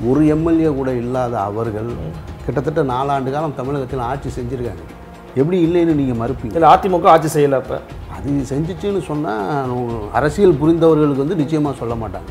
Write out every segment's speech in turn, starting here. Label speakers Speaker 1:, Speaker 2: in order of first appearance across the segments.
Speaker 1: ஒரு எம்எல்ஏ கூட இல்லாத அவர்கள் கிட்டத்தட்ட நாலாண்டு காலம் தமிழகத்தில் ஆட்சி செஞ்சுருக்காங்க எப்படி இல்லைன்னு நீங்கள் மறுப்பீங்க
Speaker 2: இல்லை அதிமுக ஆட்சி செய்யலை இப்போ
Speaker 1: அது செஞ்சுச்சுன்னு சொன்னால் அரசியல் புரிந்தவர்களுக்கு வந்து நிச்சயமாக சொல்ல மாட்டாங்க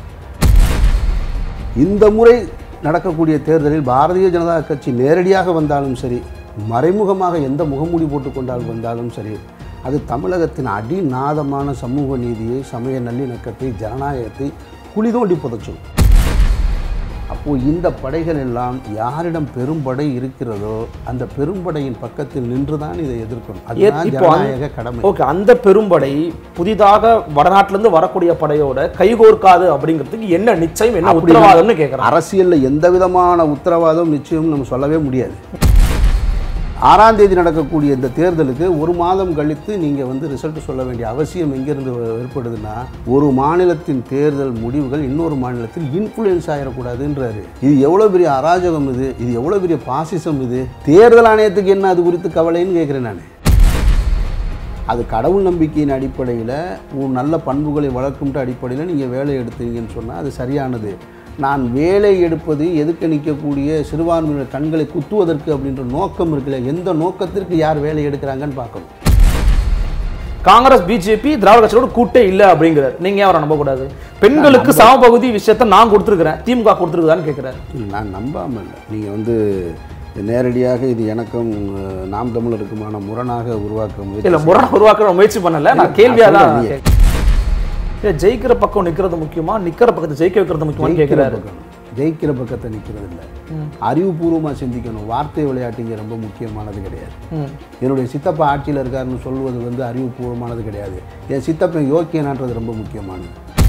Speaker 1: இந்த முறை நடக்கக்கூடிய தேர்தலில் பாரதிய ஜனதா கட்சி நேரடியாக வந்தாலும் சரி மறைமுகமாக எந்த முகமூடி போட்டுக்கொண்டால் வந்தாலும் சரி அது தமிழகத்தின் அடிநாதமான சமூக நீதியை சமய நல்லிணக்கத்தை ஜனநாயகத்தை குழி தோண்டி புதைச்சும் அப்போது இந்த படைகள் எல்லாம் யாரிடம் பெரும்படை இருக்கிறதோ அந்த பெரும்படையின் பக்கத்தில் நின்று தான் இதை எதிர்க்கணும் அதுதான்
Speaker 2: இப்போ அந்த-
Speaker 1: ஜனநாயக கடமை
Speaker 2: ஓகே அந்த பெரும்படை புதிதாக வடநாட்டிலேருந்து வரக்கூடிய படையோட கைகோர்க்காது அப்படிங்கிறதுக்கு என்ன நிச்சயம் என்ன
Speaker 1: அப்படி
Speaker 2: உத்தரவாதம்னு கேட்குறேன்
Speaker 1: அரசியல்ல எந்த விதமான உத்தரவாதம் நிச்சயம் நம்ம சொல்லவே முடியாது ஆறாம் தேதி நடக்கக்கூடிய இந்த தேர்தலுக்கு ஒரு மாதம் கழித்து நீங்கள் வந்து ரிசல்ட் சொல்ல வேண்டிய அவசியம் எங்கிருந்து ஏற்படுதுன்னா ஒரு மாநிலத்தின் தேர்தல் முடிவுகள் இன்னொரு மாநிலத்தில் இன்ஃப்ளூயன்ஸ் ஆகிடக்கூடாதுன்றாரு இது எவ்வளோ பெரிய அராஜகம் இது இது எவ்வளோ பெரிய பாசிசம் இது தேர்தல் ஆணையத்துக்கு என்ன அது குறித்து கவலைன்னு கேட்குறேன் நான் அது கடவுள் நம்பிக்கையின் அடிப்படையில் உன் நல்ல பண்புகளை வளர்க்கும்ன்ற அடிப்படையில் நீங்கள் வேலை எடுத்தீங்கன்னு சொன்னால் அது சரியானது நான் வேலை எடுப்பது எதுக்க நிற்கக்கூடிய சிறுபான்மையினர் கண்களை குத்துவதற்கு அப்படின்ற நோக்கம் இருக்குல்ல எந்த நோக்கத்திற்கு யார் வேலை எடுக்கிறாங்கன்னு பார்க்கணும்
Speaker 2: காங்கிரஸ் பிஜேபி திராவிட கட்சியோட கூட்டே இல்லை அப்படிங்கிறார் நீங்க ஏன் அவரை நம்பக்கூடாது பெண்களுக்கு சமபகுதி விஷயத்தை நான் கொடுத்துருக்கிறேன் திமுக கொடுத்துருக்குதான்னு கேட்குறாரு
Speaker 1: இல்லை, நான் நம்பாமல் இல்லை நீங்கள் வந்து நேரடியாக இது எனக்கும் அஹ், நாம் தமிழருக்குமான முரணாக உருவாக்க முயற்சி
Speaker 2: இல்ல முரணை உருவாக்குற முயற்சி பண்ணல நான் கேள்வியா தான்
Speaker 1: சொல்றேன்,
Speaker 2: கேட்கிறேன். இல்ல, ஜெயிக்கிற பக்கம் நிக்கிறது முக்கியமா நிக்கிற பக்கத்தை ஜெயிக்க வைக்கிறது முக்கியமான்னு
Speaker 1: ஜெயிக்கிற
Speaker 2: கேட்கிறாரு
Speaker 1: பக்கம் ஜெயிக்கிற பக்கத்தை நிற்கிறது இல்லை அறிவுபூர்வமாக சிந்திக்கணும் வார்த்தை விளையாட்டுங்க ரொம்ப முக்கியமானது கிடையாது
Speaker 2: ம்.
Speaker 1: என்னுடைய சித்தப்பா ஆட்சியில் இருக்காருன்னு சொல்வது வந்து அறிவுபூர்வமானது கிடையாது என் சித்தப்பன் யோக்கியனான்றது ரொம்ப முக்கியமானது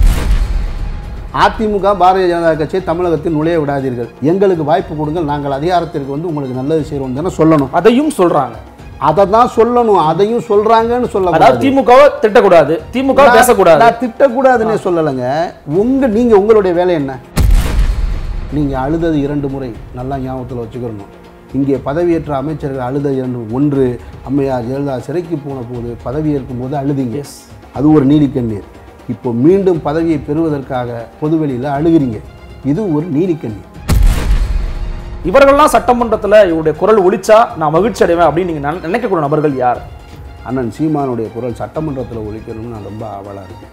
Speaker 1: அதிமுக பாரதிய ஜனதா கட்சியை தமிழகத்தில் நுழைய விடாதீர்கள் எங்களுக்கு வாய்ப்பு கொடுங்கள் நாங்கள் அதிகாரத்திற்கு வந்து உங்களுக்கு நல்லது செய்கிறோம் தானே சொல்லணும்
Speaker 2: அதையும் சொல்றாங்க
Speaker 1: அதை தான் சொல்லணும் அதையும் சொல்றாங்கன்னு சொல்ல
Speaker 2: அதாவது திமுகவை திட்டக்கூடாது திமுக பேசக்கூடாது
Speaker 1: நான் திட்டக்கூடாதுன்னே சொல்லலைங்க உங்க நீங்க உங்களுடைய வேலை என்ன நீங்க அழுதது இரண்டு முறை நல்லா ஞாபகத்தில் வச்சுக்கிறணும் இங்கே பதவியேற்ற அமைச்சர்கள் அழுத இரண்டு ஒன்று அம்மையார் ஜெயலலிதா சிறைக்கு போன போது பதவியேற்கும் போது அழுதிங்க
Speaker 2: எஸ்
Speaker 1: அது ஒரு நீலி கண்ணீர் இப்போ மீண்டும் பதவியை பெறுவதற்காக பொதுவெளியில் அழுகிறீங்க இது ஒரு நீலி கண்ணீர்
Speaker 2: இவர்கள்லாம் சட்டமன்றத்துல இவருடைய குரல் ஒலிச்சா நான் மகிழ்ச்சி அடைவேன் அப்படின்னு நீங்க நினை- நினைக்கக்கூடிய நபர்கள் யார்
Speaker 1: அண்ணன் சீமானுடைய குரல் சட்டமன்றத்தில் ஒழிக்கணும்னு நான் ரொம்ப ஆவலாக இருக்கேன்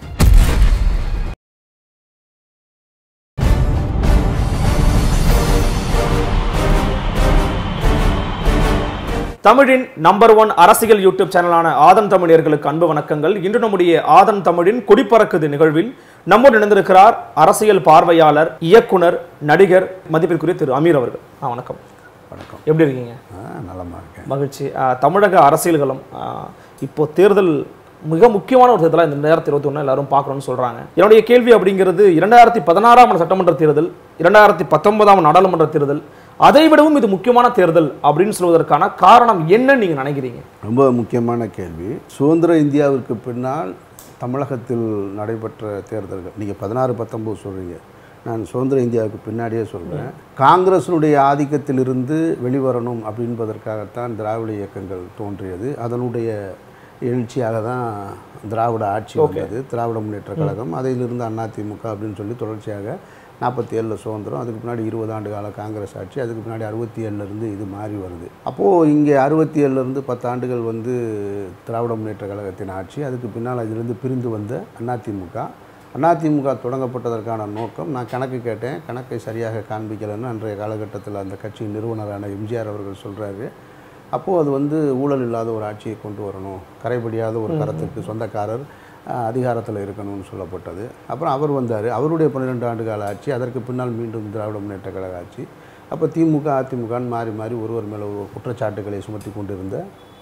Speaker 2: தமிழின் நம்பர் ஒன் அரசியல் யூடியூப் சேனலான ஆதன் தமிழர்களுக்கு அன்பு வணக்கங்கள் இன்று நம்முடைய ஆதன் தமிழின் குடிப்பறக்குது நிகழ்வில் நம்மோடு இணைந்திருக்கிறார் அரசியல் பார்வையாளர் இயக்குனர் நடிகர் மதிப்பிற்குரிய திரு அமீர் அவர்கள் ஆ, வணக்கம்
Speaker 1: வணக்கம்
Speaker 2: எப்படி இருக்கீங்க
Speaker 1: ஆ நலமாக இருக்கேன்
Speaker 2: மகிழ்ச்சி ஆ, தமிழக அரசியல்களம் ஆ, இப்போ தேர்தல் மிக முக்கியமான ஒரு தேர்தலாக இந்த ரெண்டாயிரத்தி இருபத்தி ஒன்று எல்லாரும் பார்க்கணும்னு சொல்றாங்க என்னுடைய கேள்வி அப்படிங்கிறது இரண்டாயிரத்தி பதினாறாம் ஆண்டு சட்டமன்ற தேர்தல் இரண்டாயிரத்தி பத்தொன்பதாம் நாடாளுமன்ற தேர்தல் அதை விடவும் இது முக்கியமான தேர்தல் அப்படின்னு சொல்வதற்கான காரணம் என்னன்னு நீங்க நினைக்கிறீங்க
Speaker 1: ரொம்ப முக்கியமான கேள்வி சுதந்திர இந்தியாவிற்கு பின்னால் தமிழகத்தில் நடைபெற்ற தேர்தல்கள் நீங்கள் பதினாறு பத்தொம்போது சொல்கிறீங்க நான் சுதந்திர இந்தியாவுக்கு பின்னாடியே சொல்கிறேன் காங்கிரஸினுடைய ஆதிக்கத்திலிருந்து வெளிவரணும் அப்படின்பதற்காகத்தான் திராவிட இயக்கங்கள் தோன்றியது அதனுடைய எழுச்சியாக தான் திராவிட ஆட்சி வந்தது திராவிட முன்னேற்ற கழகம் அதிலிருந்து அதிமுக அப்படின்னு சொல்லி தொடர்ச்சியாக நாற்பத்தி ஏழில் சுதந்திரம் அதுக்கு பின்னாடி இருபது ஆண்டு கால காங்கிரஸ் ஆட்சி அதுக்கு பின்னாடி அறுபத்தி ஏழுலேருந்து இது மாறி வருது அப்போது இங்கே அறுபத்தி ஏழுலேருந்து பத்து ஆண்டுகள் வந்து திராவிட முன்னேற்ற கழகத்தின் ஆட்சி அதுக்கு பின்னால் அதிலிருந்து பிரிந்து வந்த அதிமுக அதிமுக தொடங்கப்பட்டதற்கான நோக்கம் நான் கணக்கு கேட்டேன் கணக்கை சரியாக காண்பிக்கலைன்னு அன்றைய காலகட்டத்தில் அந்த கட்சியின் நிறுவனரான எம்ஜிஆர் அவர்கள் சொல்கிறாரு அப்போது அது வந்து ஊழல் இல்லாத ஒரு ஆட்சியை கொண்டு வரணும் கரைபடியாத ஒரு கரத்துக்கு சொந்தக்காரர் அதிகாரத்தில் இருக்கணும்னு சொல்லப்பட்டது அப்புறம் அவர் வந்தார் அவருடைய பன்னிரெண்டு ஆண்டு கால ஆட்சி அதற்கு பின்னால் மீண்டும் திராவிட முன்னேற்ற கழக ஆட்சி அப்போ திமுக அதிமுகன்னு மாறி மாறி ஒருவர் மேலே ஒரு குற்றச்சாட்டுகளை சுமத்தி கொண்டிருந்த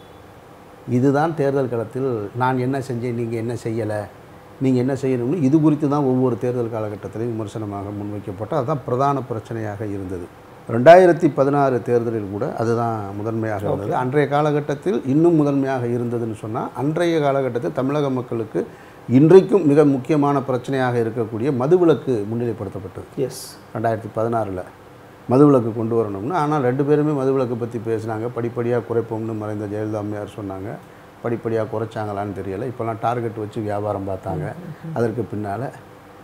Speaker 1: இதுதான் தேர்தல் களத்தில் நான் என்ன செஞ்சேன் நீங்கள் என்ன செய்யலை நீங்கள் என்ன செய்யணும்னு இது குறித்து தான் ஒவ்வொரு தேர்தல் காலகட்டத்திலையும் விமர்சனமாக முன்வைக்கப்பட்ட அதுதான் பிரதான பிரச்சனையாக இருந்தது ரெண்டாயிரத்தி பதினாறு தேர்தலில் கூட அதுதான் முதன்மையாக இருந்தது அன்றைய காலகட்டத்தில் இன்னும் முதன்மையாக இருந்ததுன்னு சொன்னால் அன்றைய காலகட்டத்தில் தமிழக மக்களுக்கு இன்றைக்கும் மிக முக்கியமான பிரச்சனையாக இருக்கக்கூடிய மதுவிலக்கு முன்னிலைப்படுத்தப்பட்டது
Speaker 2: எஸ்
Speaker 1: ரெண்டாயிரத்தி பதினாறில் மதுவிலக்கு கொண்டு வரணும்னு ஆனால் ரெண்டு பேருமே மதுவிலக்கு பற்றி பேசினாங்க படிப்படியாக குறைப்போம்னு மறைந்த ஜெயலலிதா அம்மையார் சொன்னாங்க படிப்படியாக குறைச்சாங்களான்னு தெரியலை இப்போல்லாம் டார்கெட் வச்சு வியாபாரம் பார்த்தாங்க அதற்கு பின்னால்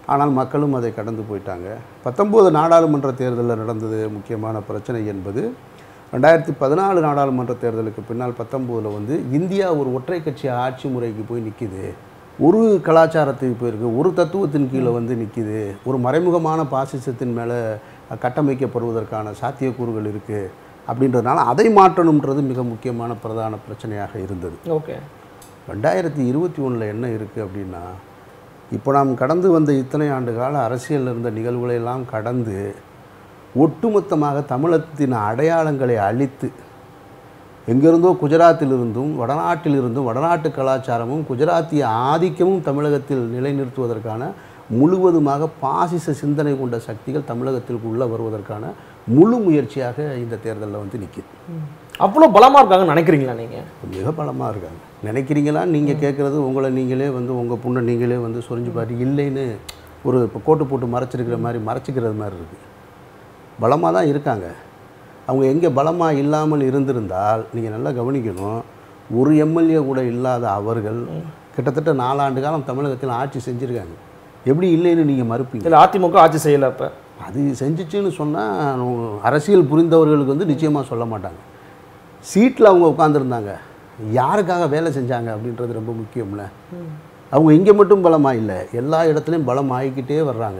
Speaker 1: ஆனால் மக்களும் அதை கடந்து போயிட்டாங்க பத்தொம்போது நாடாளுமன்ற தேர்தலில் நடந்தது முக்கியமான பிரச்சனை என்பது ரெண்டாயிரத்தி பதினாலு நாடாளுமன்ற தேர்தலுக்கு பின்னால் பத்தொம்போதில் வந்து இந்தியா ஒரு ஒற்றை கட்சி ஆட்சி முறைக்கு போய் நிற்கிது ஒரு கலாச்சாரத்துக்கு போயிருக்கு ஒரு தத்துவத்தின் கீழே வந்து நிற்கிது ஒரு மறைமுகமான பாசிசத்தின் மேலே கட்டமைக்கப்படுவதற்கான சாத்தியக்கூறுகள் இருக்குது அப்படின்றதுனால அதை மாற்றணுன்றது மிக முக்கியமான பிரதான பிரச்சனையாக இருந்தது
Speaker 2: ஓகே
Speaker 1: ரெண்டாயிரத்தி இருபத்தி ஒன்றில் என்ன இருக்குது அப்படின்னா இப்போ நாம் கடந்து வந்த இத்தனை ஆண்டு கால அரசியலில் இருந்த நிகழ்வுகளை எல்லாம் கடந்து ஒட்டுமொத்தமாக தமிழகத்தின் அடையாளங்களை அழித்து எங்கிருந்தோ குஜராத்திலிருந்தும் வடநாட்டிலிருந்தும் வடநாட்டு கலாச்சாரமும் குஜராத்திய ஆதிக்கமும் தமிழகத்தில் நிலைநிறுத்துவதற்கான முழுவதுமாக பாசிச சிந்தனை கொண்ட சக்திகள் தமிழகத்திற்கு உள்ளே வருவதற்கான முழு முயற்சியாக இந்த தேர்தலில் வந்து நிற்கிது
Speaker 2: அவ்வளோ பலமாக இருக்காங்கன்னு நினைக்கிறீங்களா நீங்கள்
Speaker 1: மிக பலமாக இருக்காங்க நினைக்கிறீங்களா நீங்கள் கேட்குறது உங்களை நீங்களே வந்து உங்கள் புண்ணை நீங்களே வந்து சொரிஞ்சு பாட்டு இல்லைன்னு ஒரு இப்போ கோட்டு போட்டு மறைச்சிருக்கிற மாதிரி மறைச்சிக்கிறது மாதிரி இருக்குது பலமாக தான் இருக்காங்க அவங்க எங்கே பலமாக இல்லாமல் இருந்திருந்தால் நீங்கள் நல்லா கவனிக்கணும் ஒரு எம்எல்ஏ கூட இல்லாத அவர்கள் கிட்டத்தட்ட நாலாண்டு காலம் தமிழகத்தில் ஆட்சி செஞ்சுருக்காங்க எப்படி இல்லைன்னு நீங்கள் மறுப்பீங்க
Speaker 2: இல்லை அதிமுக ஆட்சி செய்யலை இப்போ
Speaker 1: அது செஞ்சுச்சுன்னு சொன்னால் அரசியல் புரிந்தவர்களுக்கு வந்து நிச்சயமாக சொல்ல மாட்டாங்க சீட்டில் அவங்க உட்காந்துருந்தாங்க யாருக்காக வேலை செஞ்சாங்க அப்படின்றது ரொம்ப முக்கியம்ல அவங்க இங்கே மட்டும் பலமாக இல்லை எல்லா இடத்துலையும் பலம் ஆகிக்கிட்டே வர்றாங்க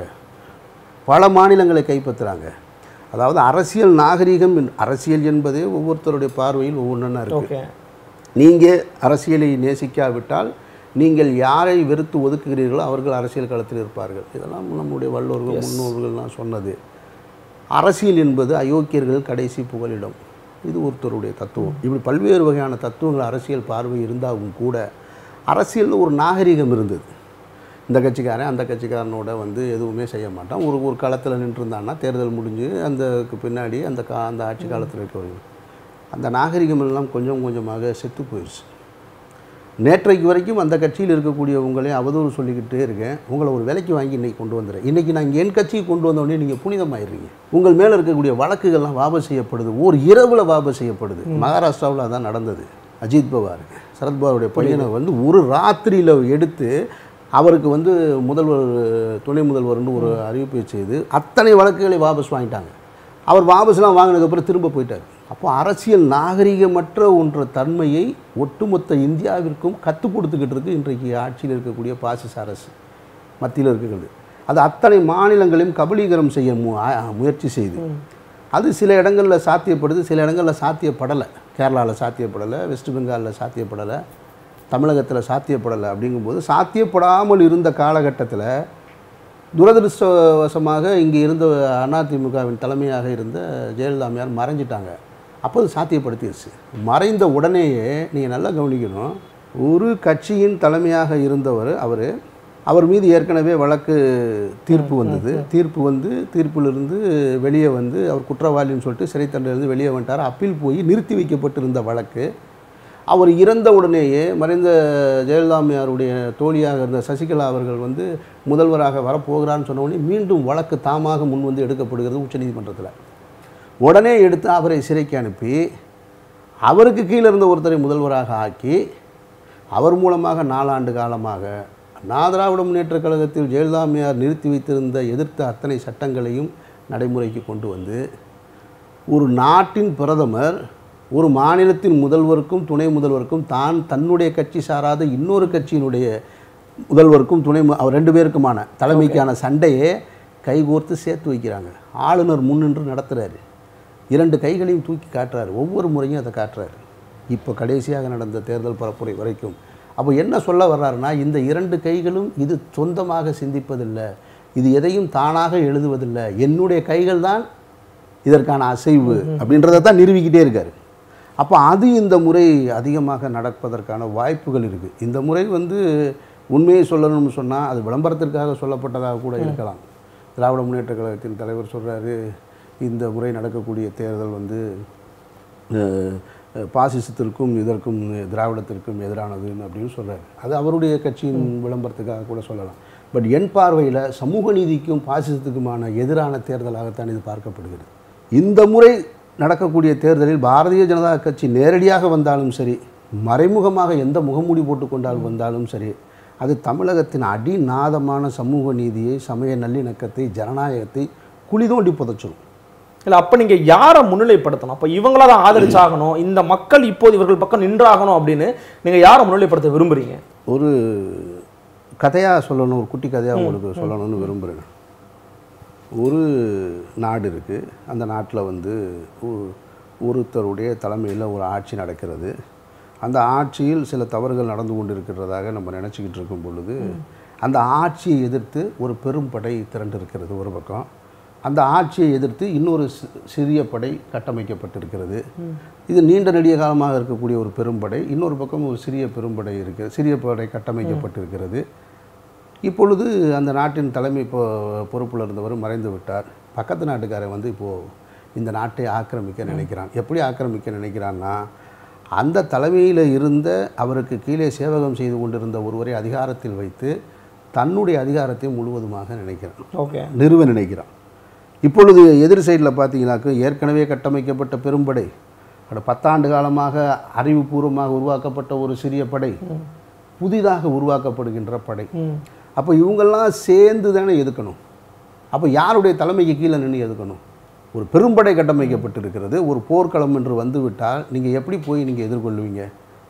Speaker 1: பல மாநிலங்களை கைப்பற்றுறாங்க அதாவது அரசியல் நாகரிகம் என்- அரசியல் என்பதே ஒவ்வொருத்தருடைய பார்வையில் ஒவ்வொன்றா இருக்குது
Speaker 2: ஓகே
Speaker 1: நீங்கள் அரசியலை நேசிக்காவிட்டால் நீங்கள் யாரை வெறுத்து ஒதுக்குகிறீர்களோ அவர்கள் அரசியல் களத்தில் இருப்பார்கள் இதெல்லாம் நம்முடைய வல்லோர்கள் முன்னோர்கள்லாம் சொன்னது அரசியல் என்பது அயோக்கியர்கள் கடைசி புகலிடம் இது ஒருத்தருடைய தத்துவம் இப்படி பல்வேறு வகையான தத்துவங்கள் அரசியல் பார்வை இருந்தாலும் கூட அரசியலில் ஒரு நாகரிகம் இருந்தது இந்த கட்சிக்காரன் அந்த கட்சிக்காரனோட வந்து எதுவுமே செய்ய மாட்டான் ஒரு ஒரு களத்தில் நின்றுருந்தான்னா தேர்தல் முடிஞ்சு அந்தக்கு பின்னாடி அந்த கா அந்த ஆட்சி காலத்தில் இருக்கவங்க அந்த நாகரிகம் எல்லாம் கொஞ்சம் கொஞ்சமாக செத்து போயிடுச்சு நேற்றைக்கு வரைக்கும் அந்த கட்சியில் இருக்கக்கூடியவங்களே அவதூறு சொல்லிக்கிட்டே இருக்கேன் உங்களை ஒரு விலைக்கு வாங்கி இன்னைக்கு கொண்டு வந்துடுறேன் இன்றைக்கி நான் என் கட்சிக்கு கொண்டு வந்த உடனே நீங்கள் புனிதமாயிடுறீங்க உங்கள் மேலே இருக்கக்கூடிய வழக்குகள்லாம் வாபஸ் செய்யப்படுது ஒரு இரவில் வாபஸ் செய்யப்படுது மகாராஷ்டிராவில் அதான் நடந்தது அஜித் பவார் சரத்பவாருடைய பையனை வந்து ஒரு ராத்திரியில் எடுத்து அவருக்கு வந்து முதல்வர் துணை முதல்வர்னு ஒரு அறிவிப்பை செய்து அத்தனை வழக்குகளை வாபஸ் வாங்கிட்டாங்க அவர் வாபஸ்லாம் வாங்கினதுக்கப்புறம் திரும்ப போயிட்டார் அப்போ அரசியல் நாகரிகமற்ற ஒன்ற தன்மையை ஒட்டுமொத்த இந்தியாவிற்கும் கற்றுக் கொடுத்துக்கிட்டு இருக்கு இன்றைக்கு ஆட்சியில் இருக்கக்கூடிய பாசிச அரசு மத்தியில் இருக்கிறது அது அத்தனை மாநிலங்களையும் கபலீகரம் செய்ய மு ஆ- முயற்சி செய்து அது சில இடங்களில் சாத்தியப்படுது சில இடங்களில் சாத்தியப்படலை கேரளாவில் சாத்தியப்படலை வெஸ்ட் பெங்காலில் சாத்தியப்படலை தமிழகத்தில் சாத்தியப்படலை அப்படிங்கும்போது சாத்தியப்படாமல் இருந்த காலகட்டத்தில் துரதிருஷ்டவசமாக இங்கே இருந்த அதிமுகவின் தலைமையாக இருந்த ஜெயலலிதா அம்மையார் மறைஞ்சிட்டாங்க அப்போ அது சாத்தியப்படுத்திடுச்சு மறைந்த உடனேயே நீங்கள் நல்லா கவனிக்கணும் ஒரு கட்சியின் தலைமையாக இருந்தவர் அவர் அவர் மீது ஏற்கனவே வழக்கு தீர்ப்பு வந்தது தீர்ப்பு வந்து தீர்ப்பிலிருந்து வெளியே வந்து அவர் குற்றவாளின்னு சொல்லிட்டு சிறை தண்டனையிலிருந்து வெளியே வந்துட்டார் அப்பீல் போய் நிறுத்தி வைக்கப்பட்டிருந்த வழக்கு அவர் இறந்த உடனேயே மறைந்த ஜெயலலிதா அம்மையாருடைய தோழியாக இருந்த சசிகலா அவர்கள் வந்து முதல்வராக வரப்போகிறான்னு சொன்ன உடனே மீண்டும் வழக்கு தாமாக முன் வந்து எடுக்கப்படுகிறது உச்சநீதிமன்றத்தில் உடனே எடுத்து அவரை சிறைக்கு அனுப்பி அவருக்கு கீழே இருந்த ஒருத்தரை முதல்வராக ஆக்கி அவர் மூலமாக நாலாண்டு காலமாக நாதிராவிட முன்னேற்றக் கழகத்தில் ஜெயலலிதா அம்மையார் நிறுத்தி வைத்திருந்த எதிர்த்த அத்தனை சட்டங்களையும் நடைமுறைக்கு கொண்டு வந்து ஒரு நாட்டின் பிரதமர் ஒரு மாநிலத்தின் முதல்வருக்கும் துணை முதல்வருக்கும் தான் தன்னுடைய கட்சி சாராத இன்னொரு கட்சியினுடைய முதல்வருக்கும் துணை மு- அவர் ரெண்டு பேருக்குமான தலைமைக்கான சண்டையை கைகோர்த்து சேர்த்து வைக்கிறாங்க ஆளுநர் முன்னின்று நடத்துகிறாரு இரண்டு கைகளையும் தூக்கி காட்டுறாரு ஒவ்வொரு முறையும் அதை காட்டுறாரு இப்போ கடைசியாக நடந்த தேர்தல் பரப்புரை வரைக்கும் அப்போ என்ன சொல்ல வர்றாருன்னா இந்த இரண்டு கைகளும் இது சொந்தமாக சிந்திப்பதில்லை இது எதையும் தானாக எழுதுவதில்லை என்னுடைய கைகள் தான் இதற்கான அசைவு அப்படின்றத தான் நிரூபிக்கிட்டே இருக்காரு அப்போ அது இந்த முறை அதிகமாக நடப்பதற்கான வாய்ப்புகள் இருக்குது இந்த முறை வந்து உண்மையை சொல்லணும்னு சொன்னால் அது விளம்பரத்திற்காக சொல்லப்பட்டதாக கூட இருக்கலாம் திராவிட முன்னேற்ற கழகத்தின் தலைவர் சொல்கிறாரு இந்த முறை நடக்கக்கூடிய தேர்தல் வந்து அஹ், அஹ், பாசிசத்திற்கும் இதற்கும் திராவிடத்திற்கும் எதிரானதுன்னு அப்படின்னு சொல்கிறாரு அது அவருடைய கட்சியின் விளம்பரத்துக்காக கூட சொல்லலாம் பட் என் பார்வையில் சமூக நீதிக்கும் பாசிசத்துக்குமான எதிரான தேர்தலாகத்தான் இது பார்க்கப்படுகிறது இந்த முறை நடக்கக்கூடிய தேர்தலில் பாரதிய ஜனதா கட்சி நேரடியாக வந்தாலும் சரி மறைமுகமாக எந்த முகமூடி போட்டுக்கொண்டால் வந்தாலும் சரி அது தமிழகத்தின் அடிநாதமான சமூக நீதியை சமய நல்லிணக்கத்தை ஜனநாயகத்தை குழி தோண்டி புதைச்சிடும்
Speaker 2: இல்ல அப்ப நீங்க யாரை முன்னிலைப்படுத்தணும் அப்ப இவங்கள தான் ஆதரிச்சாகணும் இந்த மக்கள் இப்போது இவர்கள் பக்கம் நின்றாகணும் அப்படின்னு நீங்க யாரை முன்னிலைப்படுத்த விரும்புறீங்க
Speaker 1: ஒரு கதையாக சொல்லணும் ஒரு குட்டி கதையாக உங்களுக்கு சொல்லணும்னு விரும்புகிறேன் ஒரு நாடு இருக்குது அந்த நாட்டில் வந்து ஒ- ஒருத்தருடைய தலைமையில் ஒரு ஆட்சி நடக்கிறது அந்த ஆட்சியில் சில தவறுகள் நடந்து கொண்டிருக்கிறதாக நம்ம நினச்சிக்கிட்டு இருக்கும் பொழுது அந்த ஆட்சியை எதிர்த்து ஒரு பெரும் படை திரண்டு இருக்கிறது ஒரு பக்கம் அந்த ஆட்சியை எதிர்த்து இன்னொரு சி- சிறிய படை கட்டமைக்கப்பட்டிருக்கிறது இது நீண்ட நெடிய காலமாக இருக்கக்கூடிய ஒரு பெரும்படை இன்னொரு பக்கம் ஒரு சிறிய பெரும்படை இருக்குது சிறிய படை கட்டமைக்கப்பட்டிருக்கிறது இப்பொழுது அந்த நாட்டின் தலைமை இப்போ பொறுப்பில் இருந்தவர் மறைந்து விட்டார் பக்கத்து நாட்டுக்காரன் வந்து இப்போது இந்த நாட்டை ஆக்கிரமிக்க நினைக்கிறான் எப்படி ஆக்கிரமிக்க நினைக்கிறான்னா அந்த தலைமையில் இருந்த அவருக்கு கீழே சேவகம் செய்து கொண்டிருந்த ஒருவரை அதிகாரத்தில் வைத்து தன்னுடைய அதிகாரத்தை முழுவதுமாக நினைக்கிறான்
Speaker 2: ஓகே
Speaker 1: நிறுவ நினைக்கிறான் இப்பொழுது எதிர் சைடில் பார்த்தீங்கன்னாக்க ஏற்கனவே கட்டமைக்கப்பட்ட பெரும்படை அட பத்தாண்டு காலமாக அறிவுபூர்வமாக உருவாக்கப்பட்ட ஒரு சிறிய படை புதிதாக உருவாக்கப்படுகின்ற படை அப்போ இவங்கெல்லாம் சேர்ந்து தானே எதுக்கணும் அப்போ யாருடைய தலைமைக்கு கீழே நின்று எதுக்கணும் ஒரு பெரும்படை கட்டமைக்கப்பட்டிருக்கிறது ஒரு போர்க்களம் என்று வந்துவிட்டால் நீங்கள் எப்படி போய் நீங்கள் எதிர்கொள்வீங்க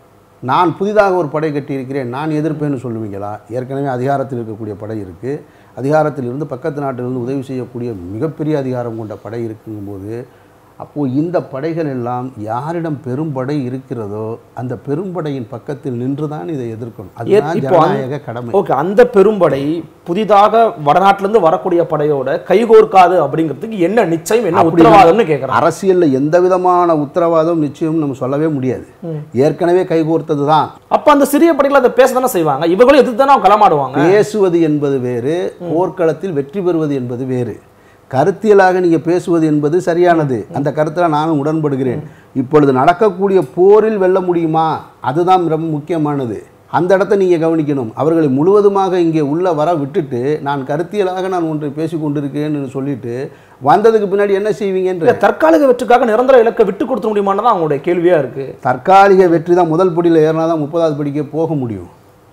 Speaker 1: நான் புதிதாக ஒரு படை கட்டியிருக்கிறேன் நான் எதிர்ப்பேன்னு சொல்லுவீங்களா ஏற்கனவே அதிகாரத்தில் இருக்கக்கூடிய படை இருக்குது அதிகாரத்தில் இருந்து பக்கத்து நாட்டிலிருந்து உதவி செய்யக்கூடிய மிகப்பெரிய அதிகாரம் கொண்ட படை இருக்குங்கும்போது அப்போது இந்த படைகள் எல்லாம் யாரிடம் பெரும்படை இருக்கிறதோ அந்த பெரும்படையின் பக்கத்தில் நின்று தான் இதை எதிர்க்கணும் அதுதான்
Speaker 2: இப்போ அந்த-
Speaker 1: ஜனநாயக கடமை
Speaker 2: ஓகே அந்த பெரும்படை புதிதாக வடநாட்டிலிருந்து வரக்கூடிய படையோட கைகோர்க்காது அப்படிங்கிறதுக்கு என்ன நிச்சயம் என்ன
Speaker 1: அப்படி
Speaker 2: உத்தரவாதம்னு கேட்குறேன்
Speaker 1: அரசியலில் எந்த விதமான உத்தரவாதம் நிச்சயம் நம்ம சொல்லவே முடியாது ஏற்கனவே கைகோர்த்தது தான்
Speaker 2: அப்ப அந்த சிறிய படைகள் அதை பேச தானே செய்வாங்க இவங்களும் எதிர்த்து தானே களமாடுவாங்க
Speaker 1: பேசுவது என்பது வேறு போர்க்களத்தில் வெற்றி பெறுவது என்பது வேறு கருத்தியலாக நீங்கள் பேசுவது என்பது சரியானது அந்த கருத்தில் நானும் உடன்படுகிறேன் இப்பொழுது நடக்கக்கூடிய போரில் வெல்ல முடியுமா அதுதான் ரொம்ப முக்கியமானது அந்த இடத்த நீங்கள் கவனிக்கணும் அவர்களை முழுவதுமாக இங்கே உள்ள வர விட்டுட்டு நான் கருத்தியலாக நான் ஒன்று பேசி கொண்டிருக்கிறேன்னு சொல்லிட்டு வந்ததுக்கு பின்னாடி என்ன செய்வீங்கன்ற
Speaker 2: இல்ல தற்காலிக வெற்றிக்காக நிரந்தர இலக்கை விட்டு கொடுத்த முடியுமான்னு தான் அவங்களுடைய கேள்வியா இருக்கு
Speaker 1: தற்காலிக வெற்றி தான் முதல் படியில் ஏறினா தான் முப்பதாவது படிக்க போக முடியும்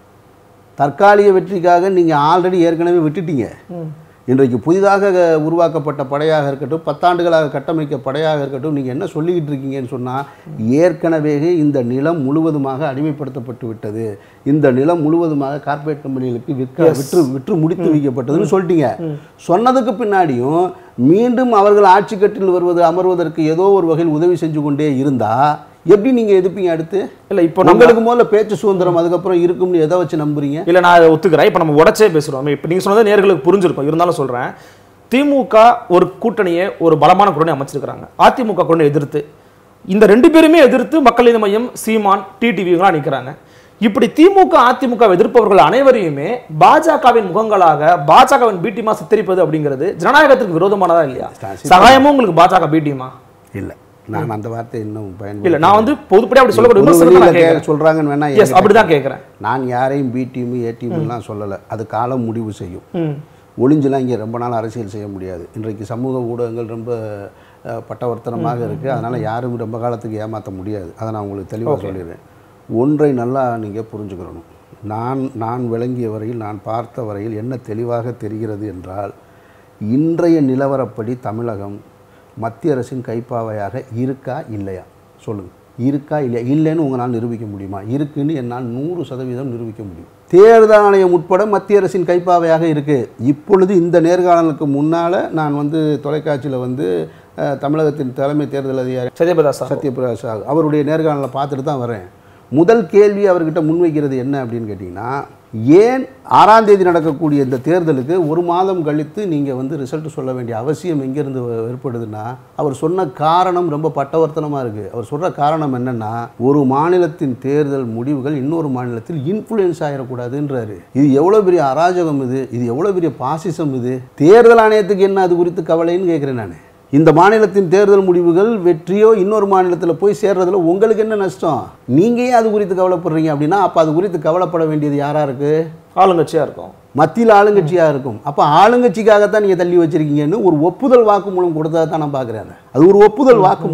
Speaker 1: தற்காலிக வெற்றிக்காக நீங்கள் ஆல்ரெடி ஏற்கனவே விட்டுட்டீங்க இன்றைக்கு புதிதாக க- உருவாக்கப்பட்ட படையாக இருக்கட்டும் பத்தாண்டுகளாக கட்டமைக்க படையாக இருக்கட்டும் நீங்கள் என்ன சொல்லிக்கிட்டு இருக்கீங்கன்னு சொன்னால் ஏற்கனவே இந்த நிலம் முழுவதுமாக அடிமைப்படுத்தப்பட்டு விட்டது இந்த நிலம் முழுவதுமாக கார்ப்பரேட் கம்பெனிகளுக்கு விற்க விற்று விற்று முடித்து வைக்கப்பட்டதுன்னு சொல்லிட்டீங்க சொன்னதுக்கு பின்னாடியும் மீண்டும் அவர்கள் ஆட்சி கட்டில் வருவது அமர்வதற்கு ஏதோ ஒரு வகையில் உதவி செஞ்சு கொண்டே இருந்தால் எப்படி நீங்கள் எதிர்ப்பீங்க அடுத்து
Speaker 2: இல்ல இப்போ நம்ம
Speaker 1: உங்களுக்கு முதல்ல பேச்சு சுதந்திரம் அதுக்கப்புறம் இருக்கும்னு எதை வச்சு நம்புறீங்க
Speaker 2: இல்ல நான் அதை ஒத்துக்கிறேன் இப்போ நம்ம உடச்சே பேசுறோம் இப்போ நீங்க சொன்னது நேர்களுக்கு புரிஞ்சிருக்கும் இருந்தாலும் சொல்றேன் திமுக ஒரு கூட்டணியை ஒரு பலமான கூட்டணி அமைச்சிருக்கிறாங்க அதிமுக கூட்டணி எதிர்த்து இந்த ரெண்டு பேருமே எதிர்த்து மக்கள் நீதி மையம் சீமான் டிடிவிங்களாம் நிற்கிறாங்க இப்படி திமுக அதிமுக எதிர்ப்பவர்கள் அனைவரையுமே பாஜகவின் முகங்களாக பாஜகவின் பிடிமா சித்தரிப்பது அப்படிங்கிறது ஜனநாயகத்துக்கு விரோதமானதா இல்லையா சகாயமும் உங்களுக்கு பாஜக பிடிமா
Speaker 1: இல்லை நான் அந்த வார்த்தை இன்னும்
Speaker 2: இல்ல
Speaker 1: பயன்படுத்த
Speaker 2: நான் வந்து பொதுப்படியா அப்படி சொல்லக்கூடிய
Speaker 1: பொது
Speaker 2: விமர்சனத்தை
Speaker 1: வெளியில
Speaker 2: நான்
Speaker 1: கே-
Speaker 2: கேட்கிறேன்
Speaker 1: சொல்றாங்கன்னு வேணா
Speaker 2: எஸ்
Speaker 1: என்கிட்ட
Speaker 2: அப்படிதான் கேட்கிறேன்
Speaker 1: நான் யாரையும் பி டீம் ஏ டீம்லாம் சொல்லலை அது காலம் முடிவு செய்யும்
Speaker 2: ம்
Speaker 1: ஒளிஞ்செல்லாம் இங்கே ரொம்ப நாள் அரசியல் செய்ய முடியாது இன்றைக்கு சமூக ஊடகங்கள் ரொம்ப அஹ், பட்டவர்த்தனமாக இருக்குது அதனால் யாரும் ரொம்ப காலத்துக்கு ஏமாற்ற முடியாது அதை நான் உங்களுக்கு தெளிவாக சொல்லிடுறேன் ஒன்றை நல்லா நீங்கள் புரிஞ்சுக்கிறணும் நான் நான் விளங்கிய வரையில் நான் பார்த்த வரையில் என்ன தெளிவாக தெரிகிறது என்றால் இன்றைய நிலவரப்படி தமிழகம் மத்திய அரசின் கைப்பாவையாக இருக்கா இல்லையா சொல்லுங்கள் இருக்கா இல்லையா இல்லைன்னு உங்களால் நிரூபிக்க முடியுமா இருக்குன்னு என்னால் நூறு சதவீதம் நிரூபிக்க முடியும் தேர்தல் ஆணையம் உட்பட மத்திய அரசின் கைப்பாவையாக இருக்குது இப்பொழுது இந்த நேர்காணலுக்கு முன்னால் நான் வந்து தொலைக்காட்சியில் வந்து அஹ், தமிழகத்தின் தலைமை தேர்தல் அதிகாரி
Speaker 2: சத்யபிரதா சார்
Speaker 1: சத்யபிரகாஷ் சாகு அவருடைய நேர்காணலை பார்த்துட்டு தான் வரேன் முதல் கேள்வி அவர்கிட்ட முன்வைக்கிறது என்ன அப்படின்னு கேட்டிங்கன்னா ஏன் ஆறாம் தேதி நடக்கக்கூடிய இந்த தேர்தலுக்கு ஒரு மாதம் கழித்து நீங்கள் வந்து ரிசல்ட் சொல்ல வேண்டிய அவசியம் எங்கேருந்து ஏற்படுதுன்னா அவர் சொன்ன காரணம் ரொம்ப பட்டவர்த்தனமாக இருக்குது அவர் சொல்கிற காரணம் என்னென்னா ஒரு மாநிலத்தின் தேர்தல் முடிவுகள் இன்னொரு மாநிலத்தில் இன்ஃப்ளூயன்ஸ் ஆகிடக்கூடாதுன்றாரு இது எவ்வளோ பெரிய அராஜகம் இது இது எவ்வளோ பெரிய பாசிசம் இது தேர்தல் ஆணையத்துக்கு என்ன அது குறித்து கவலைன்னு கேட்குறேன் நான் இந்த மாநிலத்தின் தேர்தல் முடிவுகள் வெற்றியோ இன்னொரு மாநிலத்தில் போய் சேர்றதுல உங்களுக்கு என்ன நஷ்டம் நீங்க ஏன் அது குறித்து கவலைப்படுறீங்க அப்படின்னா அப்போ அது குறித்து கவலைப்பட வேண்டியது யாரா இருக்கு
Speaker 2: ஆளுங்கட்சியா இருக்கும்
Speaker 1: மத்தியில் ஆளுங்கட்சியாக இருக்கும் அப்போ ஆளுங்கட்சிக்காகத்தான் நீங்கள் தள்ளி வச்சிருக்கீங்கன்னு ஒரு ஒப்புதல் வாக்குமூலம் கொடுத்தா தான் நான் பார்க்குறேன் அது ஒரு ஒப்புதல் வாக்குமூலம்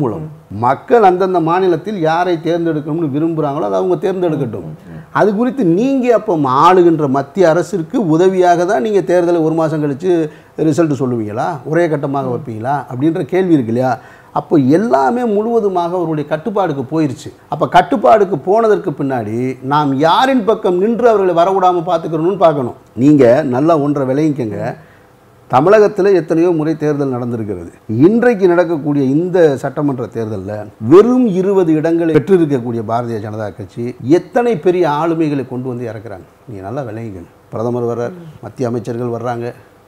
Speaker 1: மக்கள் அந்தந்த மாநிலத்தில் யாரை தேர்ந்தெடுக்கணும்னு விரும்புகிறாங்களோ அதை அவங்க தேர்ந்தெடுக்கட்டும் அது குறித்து நீங்கள் அப்போ ஆளுகின்ற மத்திய அரசிற்கு உதவியாக தான் நீங்கள் தேர்தலை ஒரு மாதம் கழித்து ரிசல்ட் சொல்லுவீங்களா ஒரே கட்டமாக வைப்பீங்களா அப்படின்ற கேள்வி இருக்கு இல்லையா அப்போ எல்லாமே முழுவதுமாக அவருடைய கட்டுப்பாடுக்கு போயிருச்சு அப்போ கட்டுப்பாடுக்கு போனதற்கு பின்னாடி நாம் யாரின் பக்கம் நின்று அவர்களை வரவிடாமல் பார்த்துக்கிறணும்னு பார்க்கணும் நீங்கள் நல்லா ஒன்றை விளைவிக்கங்க தமிழகத்தில் எத்தனையோ முறை தேர்தல் நடந்திருக்கிறது இன்றைக்கு நடக்கக்கூடிய இந்த சட்டமன்ற தேர்தலில் வெறும் இருபது இடங்களை பெற்றிருக்கக்கூடிய பாரதிய ஜனதா கட்சி எத்தனை பெரிய ஆளுமைகளை கொண்டு வந்து இறக்குறாங்க நீங்கள் நல்லா விளைவிக்கணும் பிரதமர் வர்றார் மத்திய அமைச்சர்கள் வர்றாங்க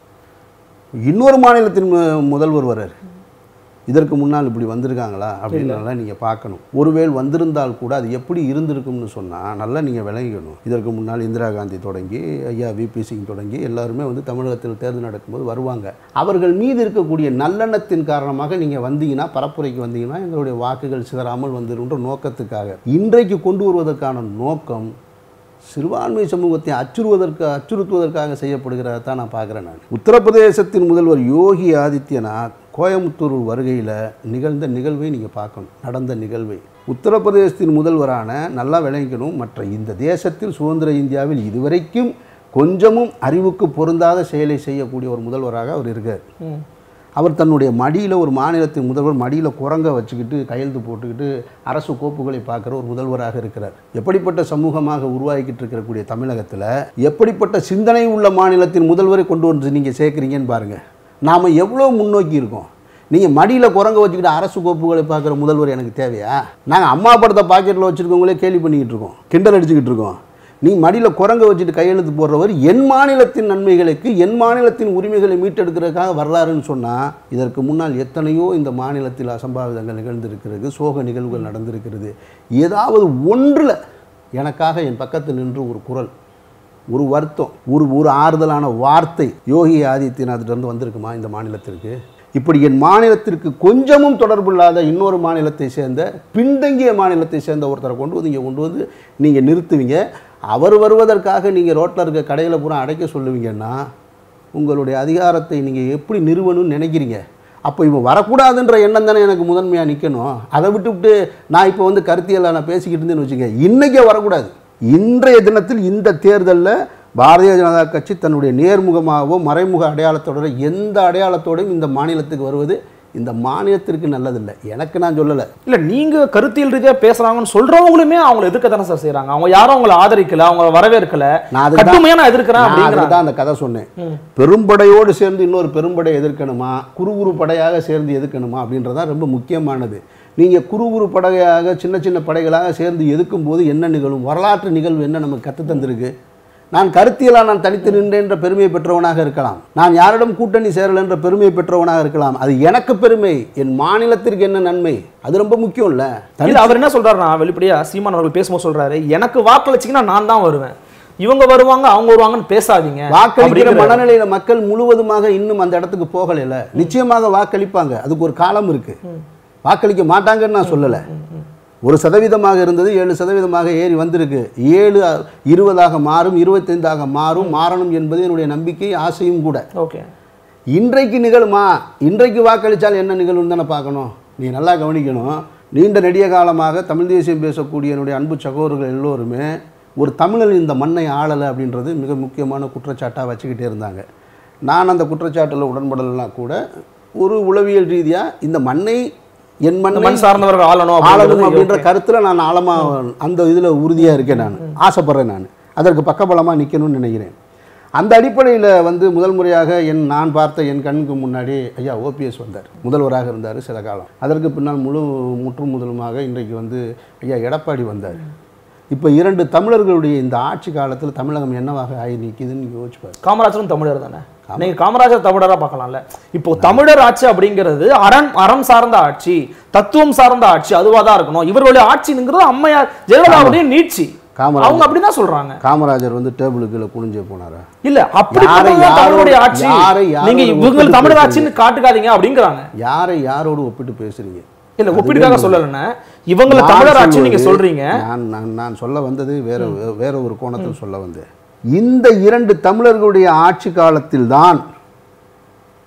Speaker 1: இன்னொரு மாநிலத்தின் மு- முதல்வர் வர்றார் இதற்கு முன்னால் இப்படி வந்திருக்காங்களா அப்படின்னு நல்லா நீங்கள் பார்க்கணும் ஒருவேள் வந்திருந்தால் கூட அது எப்படி இருந்திருக்கும்னு சொன்னால் நல்லா நீங்கள் விளங்கிக்கணும் இதற்கு முன்னால் இந்திரா காந்தி தொடங்கி ஐயா விபி சிங் தொடங்கி எல்லாருமே வந்து தமிழகத்தில் தேர்தல் நடக்கும்போது வருவாங்க அவர்கள் மீது இருக்கக்கூடிய நல்லெண்ணத்தின் காரணமாக நீங்கள் வந்தீங்கன்னா பரப்புரைக்கு வந்தீங்கன்னா எங்களுடைய வாக்குகள் சிதறாமல் வந்துருன்ற நோக்கத்துக்காக இன்றைக்கு கொண்டு வருவதற்கான நோக்கம் சிறுபான்மை சமூகத்தை அச்சுறுவதற்கு அச்சுறுத்துவதற்காக செய்யப்படுகிறத தான் நான் பார்க்குறேன் நான் உத்தரப்பிரதேசத்தின் முதல்வர் யோகி ஆதித்யநாத் கோயம்புத்தூர் வருகையில் நிகழ்ந்த நிகழ்வை நீங்கள் பார்க்கணும் நடந்த நிகழ்வை உத்தரப்பிரதேசத்தின் முதல்வரான நல்லா விளங்கிக்கணும் மற்ற இந்த தேசத்தில் சுதந்திர இந்தியாவில் இதுவரைக்கும் கொஞ்சமும் அறிவுக்கு பொருந்தாத செயலை செய்யக்கூடிய ஒரு முதல்வராக அவர் இருக்கார்
Speaker 2: ம்.
Speaker 1: அவர் தன்னுடைய மடியில் ஒரு மாநிலத்தின் முதல்வர் மடியில் குரங்க வச்சுக்கிட்டு கையெழுத்து போட்டுக்கிட்டு அரசு கோப்புகளை பார்க்குற ஒரு முதல்வராக இருக்கிறார் எப்படிப்பட்ட சமூகமாக உருவாக்கிட்டு இருக்கக்கூடிய தமிழகத்தில் எப்படிப்பட்ட சிந்தனை உள்ள மாநிலத்தின் முதல்வரை கொண்டு வந்து நீங்கள் சேர்க்குறீங்கன்னு பாருங்கள் நாம் எவ்வளோ முன்னோக்கி இருக்கோம் நீங்கள் மடியில் குரங்க வச்சுக்கிட்டு அரசு கோப்புகளை பார்க்குற முதல்வர் எனக்கு தேவையா நாங்கள் அம்மா படத்தை பாக்கெட்டில் வச்சுருக்கவங்களே கேலி பண்ணிக்கிட்டு இருக்கோம் கிண்டல் அடிச்சுக்கிட்டு இருக்கோம் நீ மடியில் குரங்க வச்சுட்டு கையெழுத்து போடுறவர் என் மாநிலத்தின் நன்மைகளுக்கு என் மாநிலத்தின் உரிமைகளை மீட்டெடுக்கிறதுக்காக வர்றாருன்னு சொன்னால் இதற்கு முன்னால் எத்தனையோ இந்த மாநிலத்தில் அசம்பாவிதங்கள் நிகழ்ந்திருக்கிறது சோக நிகழ்வுகள் நடந்திருக்கிறது ஏதாவது ஒன்றில் எனக்காக என் பக்கத்தில் நின்று ஒரு குரல் ஒரு வருத்தம் ஒரு ஒரு ஆறுதலான வார்த்தை யோகி ஆதித்யநாத்திலிருந்து வந்திருக்குமா இந்த மாநிலத்திற்கு இப்படி என் மாநிலத்திற்கு கொஞ்சமும் தொடர்பில்லாத இன்னொரு மாநிலத்தை சேர்ந்த பின்தங்கிய மாநிலத்தை சேர்ந்த ஒருத்தரை கொண்டு வந்து இங்கே கொண்டு வந்து நீங்கள் நிறுத்துவீங்க அவர் வருவதற்காக நீங்கள் ரோட்டில் இருக்க கடையில் பூரா அடைக்க சொல்லுவீங்கன்னா உங்களுடைய அதிகாரத்தை நீங்கள் எப்படி நிறுவணும்னு நினைக்கிறீங்க அப்போ இவன் வரக்கூடாதுன்ற எண்ணம் தானே எனக்கு முதன்மையாக நிற்கணும் அதை விட்டுவிட்டு நான் இப்போ வந்து கருத்தியலை நான் பேசிக்கிட்டு இருந்தேன்னு வச்சுக்க இன்றைக்கே வரக்கூடாது இன்றைய தினத்தில் இந்த தேர்தலில் பாரதிய ஜனதா கட்சி தன்னுடைய நேர்முகமாகவோ மறைமுக அடையாளத்தோட எந்த அடையாளத்தோடையும் இந்த மாநிலத்துக்கு வருவது இந்த மாநிலத்திற்கு நல்லதில்லை எனக்கு நான் சொல்லலை
Speaker 2: இல்ல நீங்க கருத்தியல் ரீதியா பேசுறாங்கன்னு சொல்றவங்களுமே அவங்களை எதிர்க்க தானே சார் செய்றாங்க அவங்க யாரும் அவங்களை ஆதரிக்கல அவங்க வரவேற்கல
Speaker 1: நான் அதுக்கு தான்
Speaker 2: கடுமையா நான் எதிர்க்கிறேன்
Speaker 1: நான் அதுக்கு
Speaker 2: அப்படிங்கிறாங்க
Speaker 1: தான் அந்த கதை சொன்னேன் பெரும்படையோடு சேர்ந்து இன்னொரு பெரும்படை எதிர்க்கணுமா குறு குறு படையாக சேர்ந்து எதிர்க்கணுமா அப்படின்றதான் ரொம்ப முக்கியமானது நீங்கள் குறு குறு படையாக சின்ன சின்ன படைகளாக சேர்ந்து எதிர்க்கும் போது என்ன நிகழும் வரலாற்று நிகழ்வு என்ன நமக்கு கற்று தந்திருக்கு நான் கருத்தியலாக நான் தனித்து நின்றேன் என்ற பெருமையை பெற்றவனாக இருக்கலாம் நான் யாரிடம் கூட்டணி சேரல என்ற பெருமையை பெற்றவனாக இருக்கலாம் அது எனக்கு பெருமை என் மாநிலத்திற்கு என்ன நன்மை அது ரொம்ப முக்கியம் இல்ல
Speaker 2: இல்ல அவர் என்ன சொல்றாருன்னா வெளிப்படையா சீமான் அவர்கள் பேசும்போது சொல்றாரு எனக்கு வாக்களிச்சீங்கன்னா நான் தான் வருவேன் இவங்க வருவாங்க அவங்க வருவாங்கன்னு பேசாதீங்க
Speaker 1: வாக்களிக்கிற
Speaker 2: அப்படிங்கிற-
Speaker 1: மனநிலையில மக்கள் முழுவதுமாக இன்னும் அந்த இடத்துக்கு போகலைல நிச்சயமாக வாக்களிப்பாங்க அதுக்கு ஒரு காலம் இருக்கு வாக்களிக்க மாட்டாங்கன்னு நான் சொல்லலை ஒரு சதவீதமாக இருந்தது ஏழு சதவீதமாக ஏறி வந்திருக்கு ஏழு அ- இருபதாக மாறும் இருபத்தைந்தாக மாறும் மாறணும் என்பது என்னுடைய நம்பிக்கை ஆசையும் கூட
Speaker 2: ஓகே
Speaker 1: இன்றைக்கு நிகழுமா இன்றைக்கு வாக்களித்தால் என்ன நிகழும் தானே பார்க்கணும் நீ நல்லா கவனிக்கணும் நீண்ட நெடிய காலமாக தமிழ் தேசியம் பேசக்கூடிய என்னுடைய அன்பு சகோதரர்கள் எல்லோருமே ஒரு தமிழன் இந்த மண்ணை ஆளலை அப்படின்றது மிக முக்கியமான குற்றச்சாட்டாக வச்சுக்கிட்டே இருந்தாங்க நான் அந்த குற்றச்சாட்டில் உடன்படலாம் கூட ஒரு உளவியல் ரீதியாக இந்த மண்ணை என்
Speaker 2: இந்த
Speaker 1: மண்ணை
Speaker 2: மண் சார்ந்தவர்கள் ஆளணும்
Speaker 1: ஆளணும்
Speaker 2: அப்படிங்கிறது
Speaker 1: அப்படின்ற
Speaker 2: okay.
Speaker 1: கருத்தில் நான் ஆழமாக அந்த இதில் உறுதியாக இருக்கேன் நான் ஆசைப்படுறேன் நான் அதற்கு பக்கபலமாக நிற்கணும்னு நினைக்கிறேன் அந்த அடிப்படையில் வந்து முதல் முறையாக என் நான் பார்த்த என் கண்ணுக்கு முன்னாடி ஐயா ஓபிஎஸ் வந்தார் முதல்வராக இருந்தார் சில காலம் அதற்கு பின்னால் முழு முற்றும் முதலுமாக இன்றைக்கு வந்து ஐயா எடப்பாடி வந்தார் இப்போ இரண்டு தமிழர்களுடைய இந்த ஆட்சி காலத்தில் தமிழகம் என்னவாக ஆகி நிற்கிதுன்னு யோசிப்பார்
Speaker 2: காமராஜரும் தமிழர் தானே நீங்க காமராஜர் தமிழரா பார்க்கலாம்ல இப்போ தமிழர் ஆட்சி அப்படிங்கிறது அரண் அறம் சார்ந்த ஆட்சி தத்துவம் சார்ந்த ஆட்சி அதுவா தான் இருக்கணும் இவர்களுடைய ஆட்சிங்கிறது அம்மையார் ஜெயலலிதாவுடைய நீட்சி
Speaker 1: காமராஜர்.
Speaker 2: அவங்க அப்படிதான் சொல்றாங்க
Speaker 1: காமராஜர் வந்து டேபிளுக்கு கீழே குனிஞ்சே போனாரா
Speaker 2: இல்ல அப்படி
Speaker 1: யாரை
Speaker 2: பார்த்தா
Speaker 1: யாரோடு-
Speaker 2: தமிழருடைய ஆட்சி
Speaker 1: யாரை யாரோடு
Speaker 2: நீங்க இவங்க
Speaker 1: ஒப்பிட்டு
Speaker 2: தமிழர்
Speaker 1: பேசுறீங்க?
Speaker 2: ஆட்சின்னு காட்டுக்காதீங்க அப்படிங்கிறாங்க
Speaker 1: யாரை யாரோடு ஒப்பிட்டு பேசுறீங்க
Speaker 2: இல்ல
Speaker 1: அதுவே
Speaker 2: ஒப்பிட்டுக்காக
Speaker 1: இல்லை.
Speaker 2: சொல்லலன்னா இவங்கள
Speaker 1: நான்
Speaker 2: தமிழர் ஆட்சி நீங்க
Speaker 1: சொல்வது-
Speaker 2: சொல்றீங்க
Speaker 1: நான் நான் நான் சொல்ல வந்தது வேற வேற ஒரு கோணத்தில் சொல்ல வந்தேன் இந்த இரண்டு தமிழர்களுடைய ஆட்சி காலத்தில் தான்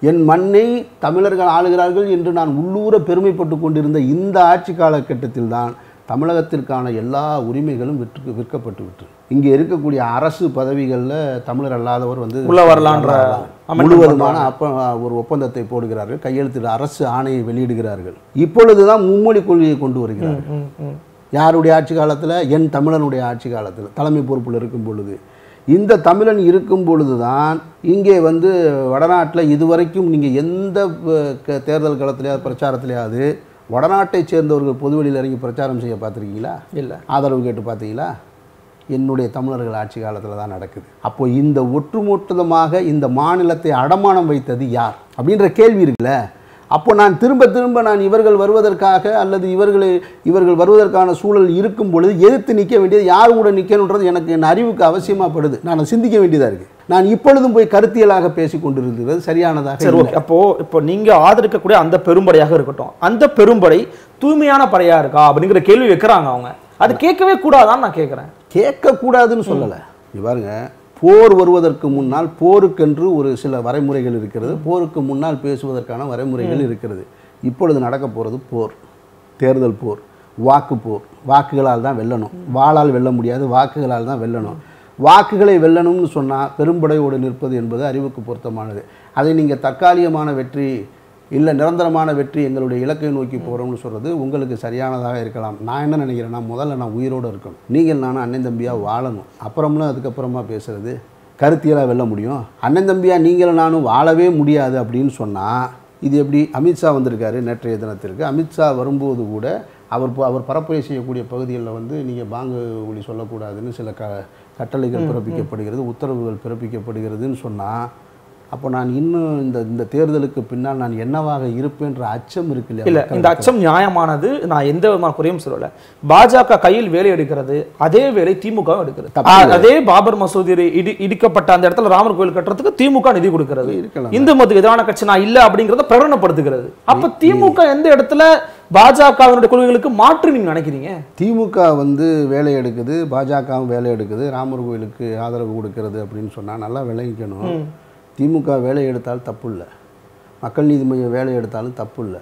Speaker 1: என் மண்ணை தமிழர்கள் ஆளுகிறார்கள் என்று நான் உள்ளூர பெருமைப்பட்டு கொண்டிருந்த இந்த ஆட்சி காலகட்டத்தில் தான் தமிழகத்திற்கான எல்லா உரிமைகளும் விற்று விற்கப்பட்டு விட்டு இங்கே இருக்கக்கூடிய அரசு பதவிகளில் தமிழர் அல்லாதவர் வந்து
Speaker 2: உள்ள வரலான்ற amendment
Speaker 1: முழுவதுமான அப்ப ஒரு ஒப்பந்தத்தை போடுகிறார்கள் கையெழுத்திட அரசு ஆணையை வெளியிடுகிறார்கள் இப்பொழுதுதான் மும்மொழி கொள்கையை கொண்டு வருகிறார்கள்
Speaker 2: ம், ம்.
Speaker 1: யாருடைய ஆட்சி காலத்தில் என் தமிழனுடைய ஆட்சி காலத்தில் தலைமை பொறுப்பில் இருக்கும் பொழுது இந்த தமிழன் இருக்கும் பொழுது தான் இங்கே வந்து வடநாட்டில் இதுவரைக்கும் நீங்கள் எந்த அஹ், க- தேர்தல் களத்திலேயாவது பிரச்சாரத்திலேயாவது வடநாட்டை சேர்ந்தவர்கள் பொதுவெளியில் இறங்கி பிரச்சாரம் செய்ய பார்த்துருக்கீங்களா
Speaker 2: இல்ல
Speaker 1: ஆதரவு கேட்டு பார்த்தீங்களா என்னுடைய தமிழர்கள் ஆட்சி காலத்தில் தான் நடக்குது அப்போ இந்த ஒட்டுமொத்தமாக இந்த மாநிலத்தை அடமானம் வைத்தது யார் அப்படின்ற கேள்வி இருக்குல்ல அப்போ நான் திரும்ப திரும்ப நான் இவர்கள் வருவதற்காக அல்லது இவர்களை இவர்கள் வருவதற்கான சூழல் இருக்கும் பொழுது எதிர்த்து நிற்க வேண்டியது யார் கூட நிற்கணுன்றது எனக்கு என் அறிவுக்கு அவசியமாகப்படுது நான் அதை சிந்திக்க வேண்டியதாக இருக்குது நான் இப்பொழுதும் போய் கருத்தியலாக பேசி கொண்டிருக்கிறது சரியானதாக
Speaker 2: சரி
Speaker 1: இல்லை.
Speaker 2: ஓகே அப்போ இப்போ நீங்க ஆதரிக்கக்கூடிய அந்த பெரும்படையாக இருக்கட்டும் அந்த பெரும்படை தூய்மையான படையா இருக்கா அப்படிங்கிற கேள்வி வைக்கிறாங்க அவங்க அது கேட்கவே கூடாதான்னு நான் கேட்குறேன்
Speaker 1: கேட்கக்கூடாதுன்னு சொல்லலை இங்க பாருங்க போர் வருவதற்கு முன்னால் போருக்கென்று ஒரு சில வரைமுறைகள் இருக்கிறது போருக்கு முன்னால் பேசுவதற்கான வரைமுறைகள் இருக்கிறது இப்பொழுது நடக்க போகிறது போர் தேர்தல் போர் வாக்கு போர் வாக்குகளால் தான் வெல்லணும் வாளால் வெல்ல முடியாது வாக்குகளால் தான் வெல்லணும் வாக்குகளை வெல்லணும்னு சொன்னால் பெரும்படையோடு நிற்பது என்பது அறிவுக்கு பொருத்தமானது அதை நீங்கள் தற்காலிகமான வெற்றி இல்லை நிரந்தரமான வெற்றி எங்களுடைய இலக்கை நோக்கி போகிறோம்னு சொல்கிறது உங்களுக்கு சரியானதாக இருக்கலாம் நான் என்ன நினைக்கிறேன்னா முதல்ல நான் உயிரோடு இருக்கணும் நீங்கள் நானும் அண்ணன் தம்பியாக வாழணும் அப்புறம்லாம் அதுக்கப்புறமா பேசுகிறது கருத்தியலாக வெல்ல முடியும் அண்ணன் தம்பியாக நீங்களும் நானும் வாழவே முடியாது அப்படின்னு சொன்னால் இது எப்படி அமித்ஷா வந்திருக்காரு நேற்றைய தினத்திற்கு அமித்ஷா வரும்போது கூட அவர் ப- அவர் பரப்புரை செய்யக்கூடிய பகுதிகளில் வந்து நீங்கள் பாங்கு ஒளி சொல்லக்கூடாதுன்னு சில க கட்டளைகள் பிறப்பிக்கப்படுகிறது உத்தரவுகள் பிறப்பிக்கப்படுகிறதுன்னு சொன்னால் அப்போ நான் இன்னும் இந்த இந்த தேர்தலுக்கு பின்னால் நான் என்னவாக இருப்பேன்ற அச்சம் இருக்கு இல்லையா
Speaker 2: இல்ல இந்த அச்சம் நியாயமானது நான் எந்த விதமான குறையும் சொல்லல பாஜக கையில் வேலை எடுக்கிறது அதே வேலை திமுக எடுக்கிறது
Speaker 1: தப்பு
Speaker 2: ஆ, அதே பாபர் மசூதி இடி இடிக்கப்பட்ட அந்த இடத்துல ராமர் கோயில் கட்டுறதுக்கு திமுக நிதி கொடுக்கிறது
Speaker 1: இருக்கலாம்.
Speaker 2: இந்து மதத்துக்கு எதிரான கட்சி நான் இல்ல அப்படிங்கறத பிரகடனப்படுத்துகிறது அப்ப திமுக எந்த இடத்துல பாஜகவினுடைய கொள்கைகளுக்கு மாற்று நீங்க நினைக்கிறீங்க
Speaker 1: திமுக வந்து வேலை எடுக்குது பாஜகவும் வேலை எடுக்குது ராமர் கோயிலுக்கு ஆதரவு கொடுக்கிறது அப்படின்னு சொன்னால் நல்லா விளங்கிக்கணும் திமுக வேலை எடுத்தால் தப்பு இல்லை மக்கள் நீதி மையம் வேலை எடுத்தாலும் தப்பு இல்லை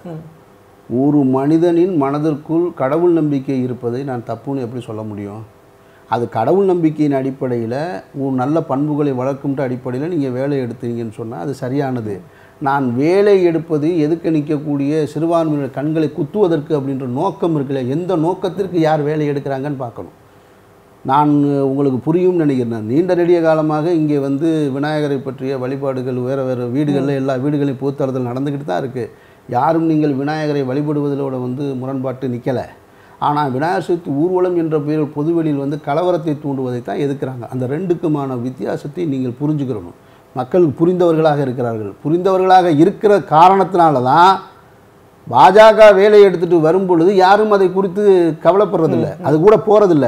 Speaker 1: ஒரு மனிதனின் மனதிற்குள் கடவுள் நம்பிக்கை இருப்பதை நான் தப்புன்னு எப்படி சொல்ல முடியும் அது கடவுள் நம்பிக்கையின் அடிப்படையில் ஒரு நல்ல பண்புகளை வளர்க்கும்ன்ற அடிப்படையில் நீங்கள் வேலை எடுத்தீங்கன்னு சொன்னால் அது சரியானது நான் வேலை எடுப்பது எதுக்க நிற்கக்கூடிய சிறுபான்மையினர் கண்களை குத்துவதற்கு அப்படின்ற நோக்கம் இருக்குல்ல எந்த நோக்கத்திற்கு யார் வேலை எடுக்கிறாங்கன்னு பார்க்கணும் நான் உங்களுக்கு புரியும் நினைக்கிறேன் நீண்ட நெடிய காலமாக இங்கே வந்து விநாயகரை பற்றிய வழிபாடுகள் வேறு வேறு வீடுகளில் எல்லா வீடுகளையும் பூத்தறுதல் நடந்துக்கிட்டு தான் இருக்குது யாரும் நீங்கள் விநாயகரை வழிபடுவதிலோட வந்து முரண்பாட்டு நிற்கலை ஆனால் விநாயகர் சதுர்த்தி ஊர்வலம் என்ற பெயரில் பொதுவெளியில் வந்து கலவரத்தை தூண்டுவதை தான் எதுக்குறாங்க அந்த ரெண்டுக்குமான வித்தியாசத்தை நீங்கள் புரிஞ்சுக்கிறணும் மக்கள் புரிந்தவர்களாக இருக்கிறார்கள் புரிந்தவர்களாக இருக்கிற காரணத்தினால தான் பாஜக வேலை எடுத்துட்டு வரும் பொழுது யாரும் அதை குறித்து கவலைப்படுறதில்ல அது கூட போகிறதில்ல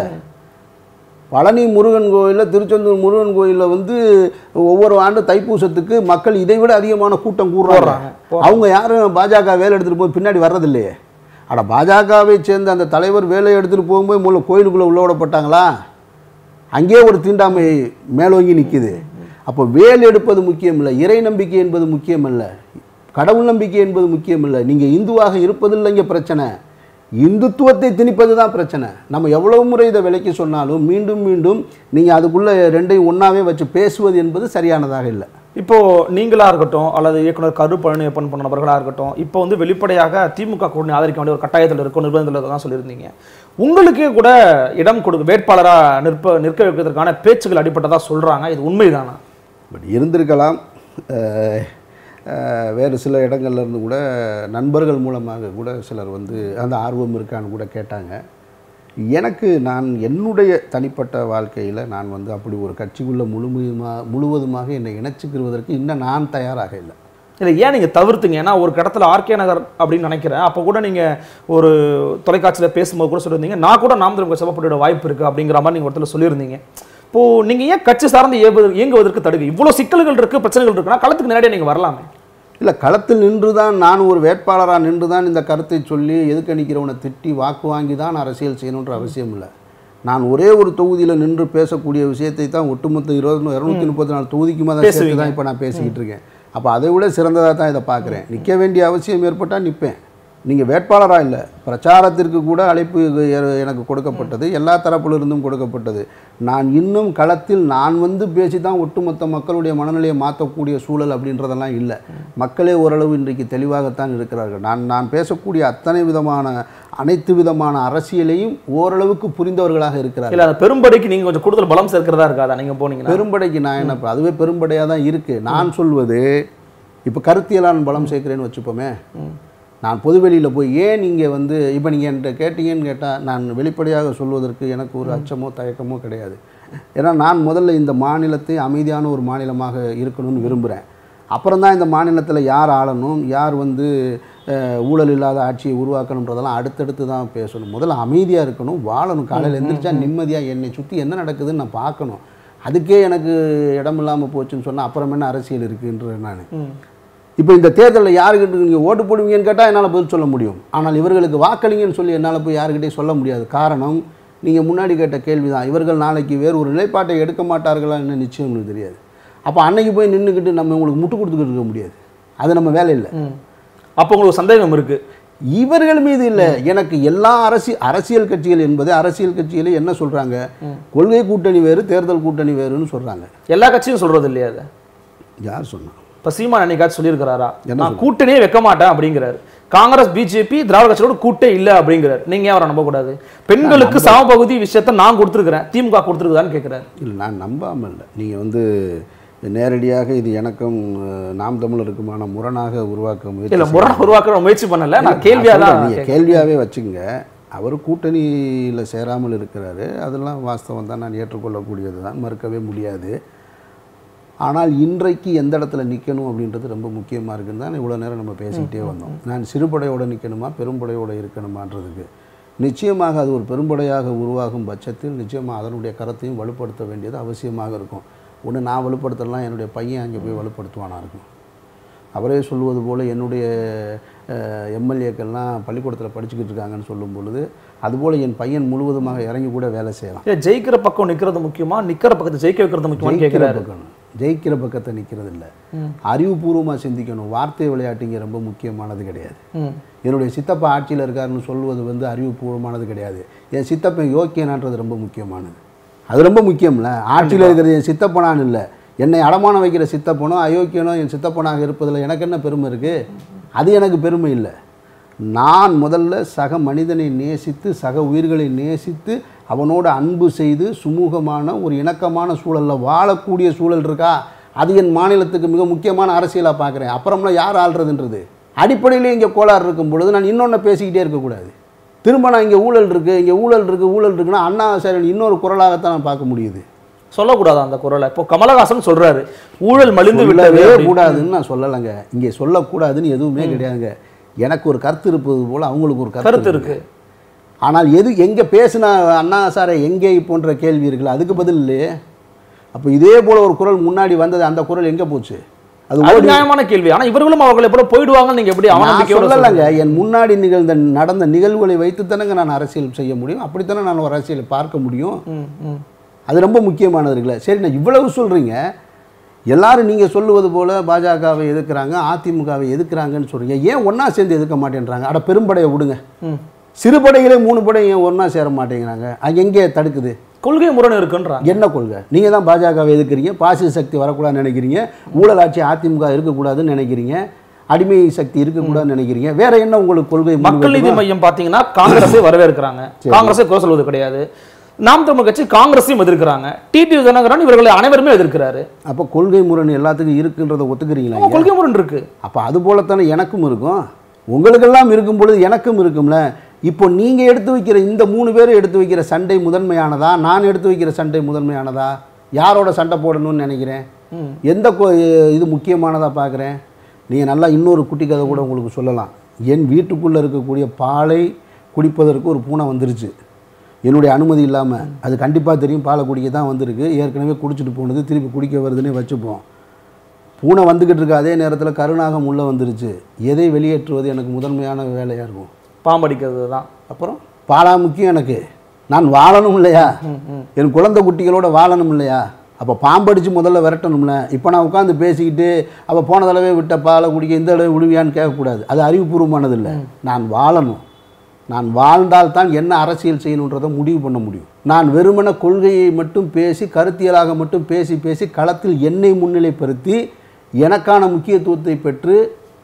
Speaker 1: பழனி முருகன் கோயிலில் திருச்செந்தூர் முருகன் கோயிலில் வந்து ஒவ்வொரு ஆண்டு தைப்பூசத்துக்கு மக்கள் இதை விட அதிகமான கூட்டம் கூடுறாங்க
Speaker 2: போடுறாங்க,
Speaker 1: அவங்க யாரும் பாஜக வேலை எடுத்துகிட்டு போய் பின்னாடி வர்றதில்லையே அட பாஜகவை சேர்ந்த அந்த தலைவர் வேலை எடுத்துகிட்டு போகும்போது முதல்ல கோயிலுக்குள்ளே உள்ள விடப்பட்டாங்களா அங்கேயே ஒரு தீண்டாமை மேலோங்கி நிற்கிது அப்போ வேல் எடுப்பது முக்கியம் இல்லை இறை நம்பிக்கை என்பது முக்கியம் அல்ல கடவுள் நம்பிக்கை என்பது முக்கியம் இல்லை நீங்கள் இந்துவாக இருப்பதில்லை இங்கே பிரச்சனை இந்துத்துவத்தை திணிப்பது தான் பிரச்சனை நம்ம எவ்வளவு முறை இதை விலைக்கு சொன்னாலும் மீண்டும் மீண்டும் நீங்கள் அதுக்குள்ளே ரெண்டையும் ஒன்றாவே வச்சு பேசுவது என்பது சரியானதாக இல்லை
Speaker 2: இப்போ நீங்களா இருக்கட்டும் அல்லது இயக்குனர் கரு பழனியப்பன் போன்ற நபர்களா இருக்கட்டும் இப்போ வந்து வெளிப்படையாக திமுக கூட்டணி ஆதரிக்க வேண்டிய ஒரு கட்டாயத்தில் இருக்கும் நிர்பந்தத்தில் தான் சொல்லியிருந்தீங்க உங்களுக்கே கூட இடம் கொடுக்க வேட்பாளரா நிற்ப நிற்க வைப்பதற்கான பேச்சுகள் அடிப்பட்டதா சொல்றாங்க இது உண்மைதானா
Speaker 1: பட் இருந்திருக்கலாம் அஹ், அஹ், வேறு சில இடங்கள்ல இருந்து கூட நண்பர்கள் மூலமாக கூட சிலர் வந்து அந்த ஆர்வம் இருக்கான்னு கூட கேட்டாங்க எனக்கு நான் என்னுடைய தனிப்பட்ட வாழ்க்கையில் நான் வந்து அப்படி ஒரு கட்சிக்குள்ளே முழுமையுமாக முழுவதுமாக என்னை இணைச்சிக்கிறதற்கு இன்னும் நான் தயாராக இல்லை
Speaker 2: இல்லை ஏன் நீங்கள் தவிர்த்துங்க ஏன்னா ஒரு கடத்தில் ஆர்கே நகர் அப்படின்னு நினைக்கிறேன் அப்போ கூட நீங்கள் ஒரு தொலைக்காட்சியில் பேசும்போது கூட சொல்லியிருந்தீங்க நான் கூட நாம் தமிழ் சபப்படியோட வாய்ப்பு இருக்குது அப்படிங்கிற மாதிரி நீங்கள் ஒருத்தர் சொல்லியிருந்தீங்க இப்போ நீங்கள் ஏன் கட்சி சார்ந்து இயங்குவது இயங்குவதற்கு தடுக்கு இவ்வளோ சிக்கல்கள் இருக்குது பிரச்சனைகள் இருக்குன்னா களத்துக்கு நேரடியாக நீங்கள் வரலாமே
Speaker 1: இல்லை களத்தில் நின்று தான் நான் ஒரு வேட்பாளராக நின்று தான் இந்த கருத்தை சொல்லி எதுக்கணிக்கிறவனை திட்டி வாக்கு வாங்கி தான் அரசியல் செய்யணுன்ற அவசியம் இல்லை நான் ஒரே ஒரு தொகுதியில் நின்று பேசக்கூடிய விஷயத்தை தான் ஒட்டுமொத்த இருபது இரநூத்தி முப்பத்தி நாலு தொகுதிக்குமா தான் சேர்த்து தான் இப்போ நான் பேசிக்கிட்டு இருக்கேன் அப்போ அதை விட சிறந்ததாக தான் இதை பார்க்குறேன் நிற்க வேண்டிய அவசியம் ஏற்பட்டால் நிற்பேன் நீங்கள் வேட்பாளராக இல்லை பிரச்சாரத்திற்கு கூட அழைப்பு எ- எனக்கு கொடுக்கப்பட்டது எல்லா தரப்பிலிருந்தும் கொடுக்கப்பட்டது நான் இன்னும் களத்தில் நான் வந்து பேசி தான் ஒட்டுமொத்த மக்களுடைய மனநிலையை மாற்றக்கூடிய சூழல் அப்படின்றதெல்லாம் இல்லை மக்களே ஓரளவு இன்றைக்கு தெளிவாகத்தான் இருக்கிறார்கள் நான் நான் பேசக்கூடிய அத்தனை விதமான அனைத்து விதமான அரசியலையும் ஓரளவுக்கு புரிந்தவர்களாக இருக்கிறார்கள்
Speaker 2: இல்ல அந்த பெரும்படைக்கு நீங்க கொஞ்சம் கூடுதல் பலம் சேர்க்கிறதா இருக்காதா நீங்க போனீங்கன்னா
Speaker 1: பெரும்படைக்கு நான் என்ன அதுவே பெரும்படையாக தான் இருக்குது நான் சொல்வது இப்போ கருத்தியலான பலம் சேர்க்கிறேன்னு வச்சுப்போமே நான் பொதுவெளியில் போய் ஏன் நீங்கள் வந்து இப்போ நீங்கள் என்கிட்ட கேட்டீங்கன்னு கேட்டால் நான் வெளிப்படையாக சொல்வதற்கு எனக்கு ஒரு அச்சமோ தயக்கமோ கிடையாது ஏன்னா நான் முதல்ல இந்த மாநிலத்தை அமைதியான ஒரு மாநிலமாக இருக்கணும்னு விரும்புகிறேன் அப்புறம் தான் இந்த மாநிலத்தில் யார் ஆளணும் யார் வந்து அஹ், ஊழல் இல்லாத ஆட்சியை உருவாக்கணுன்றதெல்லாம் அடுத்தடுத்து தான் பேசணும் முதல்ல அமைதியாக இருக்கணும் வாழணும் காலையில் எந்திரிச்சா நிம்மதியாக என்னை சுற்றி என்ன நடக்குதுன்னு நான் பார்க்கணும் அதுக்கே எனக்கு இடம் இல்லாமல் போச்சுன்னு சொன்னால் அப்புறம் என்ன அரசியல் இருக்குன்ற நான்
Speaker 2: ம்.
Speaker 1: இப்போ இந்த தேர்தலில் யாருக்கிட்ட நீங்கள் ஓட்டு போடுவீங்கன்னு கேட்டால் என்னால் பதில் சொல்ல முடியும் ஆனால் இவர்களுக்கு வாக்களிங்கன்னு சொல்லி என்னால் போய் யாருக்கிட்டையும் சொல்ல முடியாது காரணம் நீங்கள் முன்னாடி கேட்ட கேள்வி தான் இவர்கள் நாளைக்கு வேறு ஒரு நிலைப்பாட்டை எடுக்க மாட்டார்களா என்ன நிச்சயம் எனக்கு தெரியாது அப்போ அன்னைக்கு போய் நின்றுக்கிட்டு நம்ம உங்களுக்கு முட்டு கொடுத்துக்கிட்டு இருக்க முடியாது அது நம்ம வேலை இல்லை
Speaker 2: ம். அப்போ உங்களுக்கு சந்தேகம் இருக்கு
Speaker 1: இவர்கள் மீது இல்லை எனக்கு எல்லா அரசி அரசியல் கட்சிகள் என்பது அரசியல் கட்சிகளே என்ன சொல்கிறாங்க கொள்கை கூட்டணி வேறு தேர்தல் கூட்டணி வேறுன்னு சொல்கிறாங்க
Speaker 2: எல்லா கட்சியும் சொல்றது இல்லையா அதை
Speaker 1: யார் சொன்னா
Speaker 2: இப்ப சீமான் என்னைக்காச்சும் சொல்லியிருக்கிறாரா
Speaker 1: என்ன
Speaker 2: நான் கூட்டணியே வைக்க மாட்டேன் அப்படிங்கிறாரு காங்கிரஸ் பிஜேபி திராவிட கட்சியோட கூட்டே இல்ல அப்படிங்கிறாரு நீங்க ஏன் அவரை நம்பக்கூடாது பெண்களுக்கு சமபகுதி விஷயத்த நான் கொடுத்துருக்கிறேன் திமுக கொடுத்துருக்குதான்னு கேட்கிறாரு
Speaker 1: இல்லை நான் நம்பாமல் இல்லை நீங்கள் வந்து நேரடியாக இது எனக்கும் அஹ், நாம் தமிழருக்குமான முரணாக உருவாக்க முயற்சி
Speaker 2: இல்ல முரண் உருவாக்குற முயற்சி பண்ணல நான் கேள்வியா தான்
Speaker 1: நீங்கள் கேள்வியாகவே வச்சுங்க அவர் கூட்டணியில் சேராமல் இருக்கிறாரு அதெல்லாம் வாஸ்தவம் தான் நான் ஏற்றுக்கொள்ளக்கூடியது தான் மறுக்கவே முடியாது ஆனால் இன்றைக்கு எந்த இடத்துல நிற்கணும் அப்படின்றது ரொம்ப முக்கியமாக இருக்குன்னு தான் இவ்வளோ நேரம் நம்ம பேசிக்கிட்டே வந்தோம் நான் சிறுபடையோடு நிற்கணுமா பெரும்படையோடு இருக்கணுமான்றதுக்கு நிச்சயமாக அது ஒரு பெரும்படையாக உருவாகும் பட்சத்தில் நிச்சயமாக அதனுடைய கரத்தையும் வலுப்படுத்த வேண்டியது அவசியமாக இருக்கும் ஒன்று நான் வலுப்படுத்தலாம் என்னுடைய பையன் அங்கே போய் வலுப்படுத்துவானா இருக்கும் அவரே சொல்லுவது போல் என்னுடைய எம்எல்ஏக்கள்லாம் பள்ளிக்கூடத்தில் படிச்சுக்கிட்டு இருக்காங்கன்னு சொல்லும் பொழுது அதுபோல் என் பையன் முழுவதுமாக இறங்கி கூட வேலை செய்யலாம்
Speaker 2: இல்ல, ஜெயிக்கிற பக்கம் நிக்கிறது முக்கியமா நிக்கிற பக்கத்தை ஜெயிக்க வைக்கிறது முக்கியமான்னு
Speaker 1: ஜெயிக்கிற
Speaker 2: கேட்கிறாரு
Speaker 1: பக்கம் ஜெயிக்கிற பக்கத்தை நிற்கிறது இல்லை அறிவுபூர்வமாக சிந்திக்கணும் வார்த்தை விளையாட்டுங்க ரொம்ப முக்கியமானது கிடையாது
Speaker 2: ம்.
Speaker 1: என்னுடைய சித்தப்பா ஆட்சியில் இருக்காருன்னு சொல்வது வந்து அறிவுபூர்வமானது கிடையாது என் சித்தப்பன் யோக்கியனான்றது ரொம்ப முக்கியமானது அது ரொம்ப முக்கியம்ல ஆட்சியில் இருக்கிறது என் சித்தப்பனான்னு இல்லை என்னை அடமானம் வைக்கிற சித்தப்பனோ அயோக்கியனோ என் சித்தப்பனாக இருப்பதில் எனக்கு என்ன பெருமை இருக்குது அது எனக்கு பெருமை இல்லை நான் முதல்ல சக மனிதனை நேசித்து சக உயிர்களை நேசித்து அவனோட அன்பு செய்து சுமூகமான ஒரு இணக்கமான சூழலில் வாழக்கூடிய சூழல் இருக்கா அது என் மாநிலத்துக்கு மிக முக்கியமான அரசியலாக பார்க்குறேன் அப்புறம்லாம் யார் ஆள்றதுன்றது அடிப்படையிலே இங்கே கோளாறு இருக்கும் பொழுது நான் இன்னொன்று பேசிக்கிட்டே இருக்கக்கூடாது திரும்ப நான் இங்கே ஊழல் இருக்குது இங்கே ஊழல் இருக்குது ஊழல் இருக்குன்னா அண்ணா சாரின் இன்னொரு குரலாகத்தான் நான் பார்க்க முடியுது
Speaker 2: சொல்லக்கூடாது அந்த குரலை இப்போ கமலஹாசன் சொல்றாரு ஊழல் மலிந்து விட்டது
Speaker 1: சொல்லவே
Speaker 2: அப்படின்னு.
Speaker 1: கூடாதுன்னு நான் சொல்லலைங்க இங்கே சொல்லக்கூடாதுன்னு எதுவுமே கிடையாதுங்க எனக்கு ஒரு கருத்து இருப்பது போல் அவங்களுக்கு ஒரு
Speaker 2: கருத்து
Speaker 1: கருத்து
Speaker 2: இருக்கு
Speaker 1: ஆனால் எது எங்கே பேசின அண்ணா சாரை எங்கே போன்ற கேள்வி இருக்குல்ல அதுக்கு பதில் இல்லையே அப்போ இதே போல் ஒரு குரல் முன்னாடி வந்தது அந்த குரல் எங்கே போச்சு அது
Speaker 2: அது
Speaker 1: ஓடி
Speaker 2: நியாயமான கேள்வி ஆனா இவர்களும் அவர்களை போல போயிடுவாங்கன்னு நீங்க எப்படி
Speaker 1: நான்
Speaker 2: அவநம்பிக்கையோட
Speaker 1: சொல்லலைங்க என் முன்னாடி நிகழ்ந்த நடந்த நிகழ்வுகளை வைத்துத்தானங்க நான் அரசியல் செய்ய முடியும் அப்படித்தானே நான் ஒரு அரசியலை பார்க்க முடியும்
Speaker 2: ம், ம்.
Speaker 1: அது ரொம்ப முக்கியமானது இருக்குல்ல சரி நான் இவ்வளவு சொல்கிறீங்க எல்லாரும் நீங்கள் சொல்லுவது போல் பாஜகவை எதிர்க்கிறாங்க அதிமுகவை எதிர்க்கிறாங்கன்னு சொல்கிறீங்க ஏன் ஒன்றா சேர்ந்து எதிர்க்க மாட்டேன்றாங்க அட பெரும்படையை விடுங்க
Speaker 2: ம்.
Speaker 1: சிறு படைகளே மூணு படை ஏன் ஒன்றா சேர மாட்டேங்கிறாங்க அது எங்கே தடுக்குது
Speaker 2: கொள்கை முரண் இருக்குன்றாங்க
Speaker 1: என்ன கொள்கை நீங்கள் தான் பாஜகவை எதிர்க்கிறீங்க பாசிச சக்தி வரக்கூடாதுன்னு நினைக்கிறீங்க ஊழல் ஆட்சி அதிமுக இருக்கக்கூடாதுன்னு நினைக்கிறீங்க அடிமை சக்தி இருக்கக்கூடாதுன்னு நினைக்கிறீங்க வேற என்ன உங்களுக்கு கொள்கை
Speaker 2: மக்கள் நீதி
Speaker 1: முன்வைக்கணும்?
Speaker 2: மையம் பாத்தீங்கன்னா காங்கிரஸை வரவேற்கிறாங்க காங்கிரஸை குறை சொல்வது கிடையாது நாம் தமிழ் கட்சி காங்கிரஸையும் எதிர்க்கிறாங்க டிடி தினகரன் இவர்களை அனைவருமே எதிர்க்கிறாரு
Speaker 1: அப்போ கொள்கை முரண் எல்லாத்துக்கும் இருக்குன்றதை ஒத்துக்கிறீங்களா
Speaker 2: அவங்க கொள்கை முரண் இருக்கு
Speaker 1: அப்போ அது போலத்தானே எனக்கும் இருக்கும் உங்களுக்கெல்லாம் இருக்கும் பொழுது எனக்கும் இருக்கும்ல இப்போ நீங்கள் எடுத்து வைக்கிற இந்த மூணு பேரும் எடுத்து வைக்கிற சண்டை முதன்மையானதா நான் எடுத்து வைக்கிற சண்டை முதன்மையானதா யாரோட சண்டை போடணும்னு நினைக்கிறேன்
Speaker 2: ம்.
Speaker 1: எந்த கொ- இது முக்கியமானதாக பார்க்குறேன் நீங்கள் நல்லா இன்னொரு குட்டி கதை கூட உங்களுக்கு சொல்லலாம் என் வீட்டுக்குள்ளே இருக்கக்கூடிய பாலை குடிப்பதற்கு ஒரு பூனை வந்துருச்சு என்னுடைய அனுமதி இல்லாமல் அது கண்டிப்பாக தெரியும் பாலை குடிக்க தான் வந்திருக்கு ஏற்கனவே குடிச்சிட்டு போனது திருப்பி குடிக்க வருதுன்னே வச்சுப்போம் பூனை வந்துக்கிட்டு இருக்க அதே நேரத்தில் கருணாகம் உள்ளே வந்துருச்சு எதை வெளியேற்றுவது எனக்கு முதன்மையான வேலையாக இருக்கும்
Speaker 2: பாம்படிக்கிறது தான்
Speaker 1: அப்புறம் பாலா முக்கியம் எனக்கு நான் வாழணும் இல்லையா
Speaker 2: ம், ம்.
Speaker 1: என் குழந்தை குட்டிகளோட வாழணும் இல்லையா அப்போ பாம்படிச்சு முதல்ல விரட்டணும்ல இப்போ நான் உட்காந்து பேசிக்கிட்டு அப்போ போன தடவை விட்ட பாலை குடிக்க இந்த தடவை விடுவியான்னு கேட்கக்கூடாது அது அறிவுபூர்வமானது இல்லை நான் வாழணும் நான் வாழ்ந்தால் தான் என்ன அரசியல் செய்யணுன்றதை முடிவு பண்ண முடியும் நான் வெறுமன கொள்கையை மட்டும் பேசி கருத்தியலாக மட்டும் பேசி பேசி களத்தில் என்னை முன்னிலைப்படுத்தி எனக்கான முக்கியத்துவத்தை பெற்று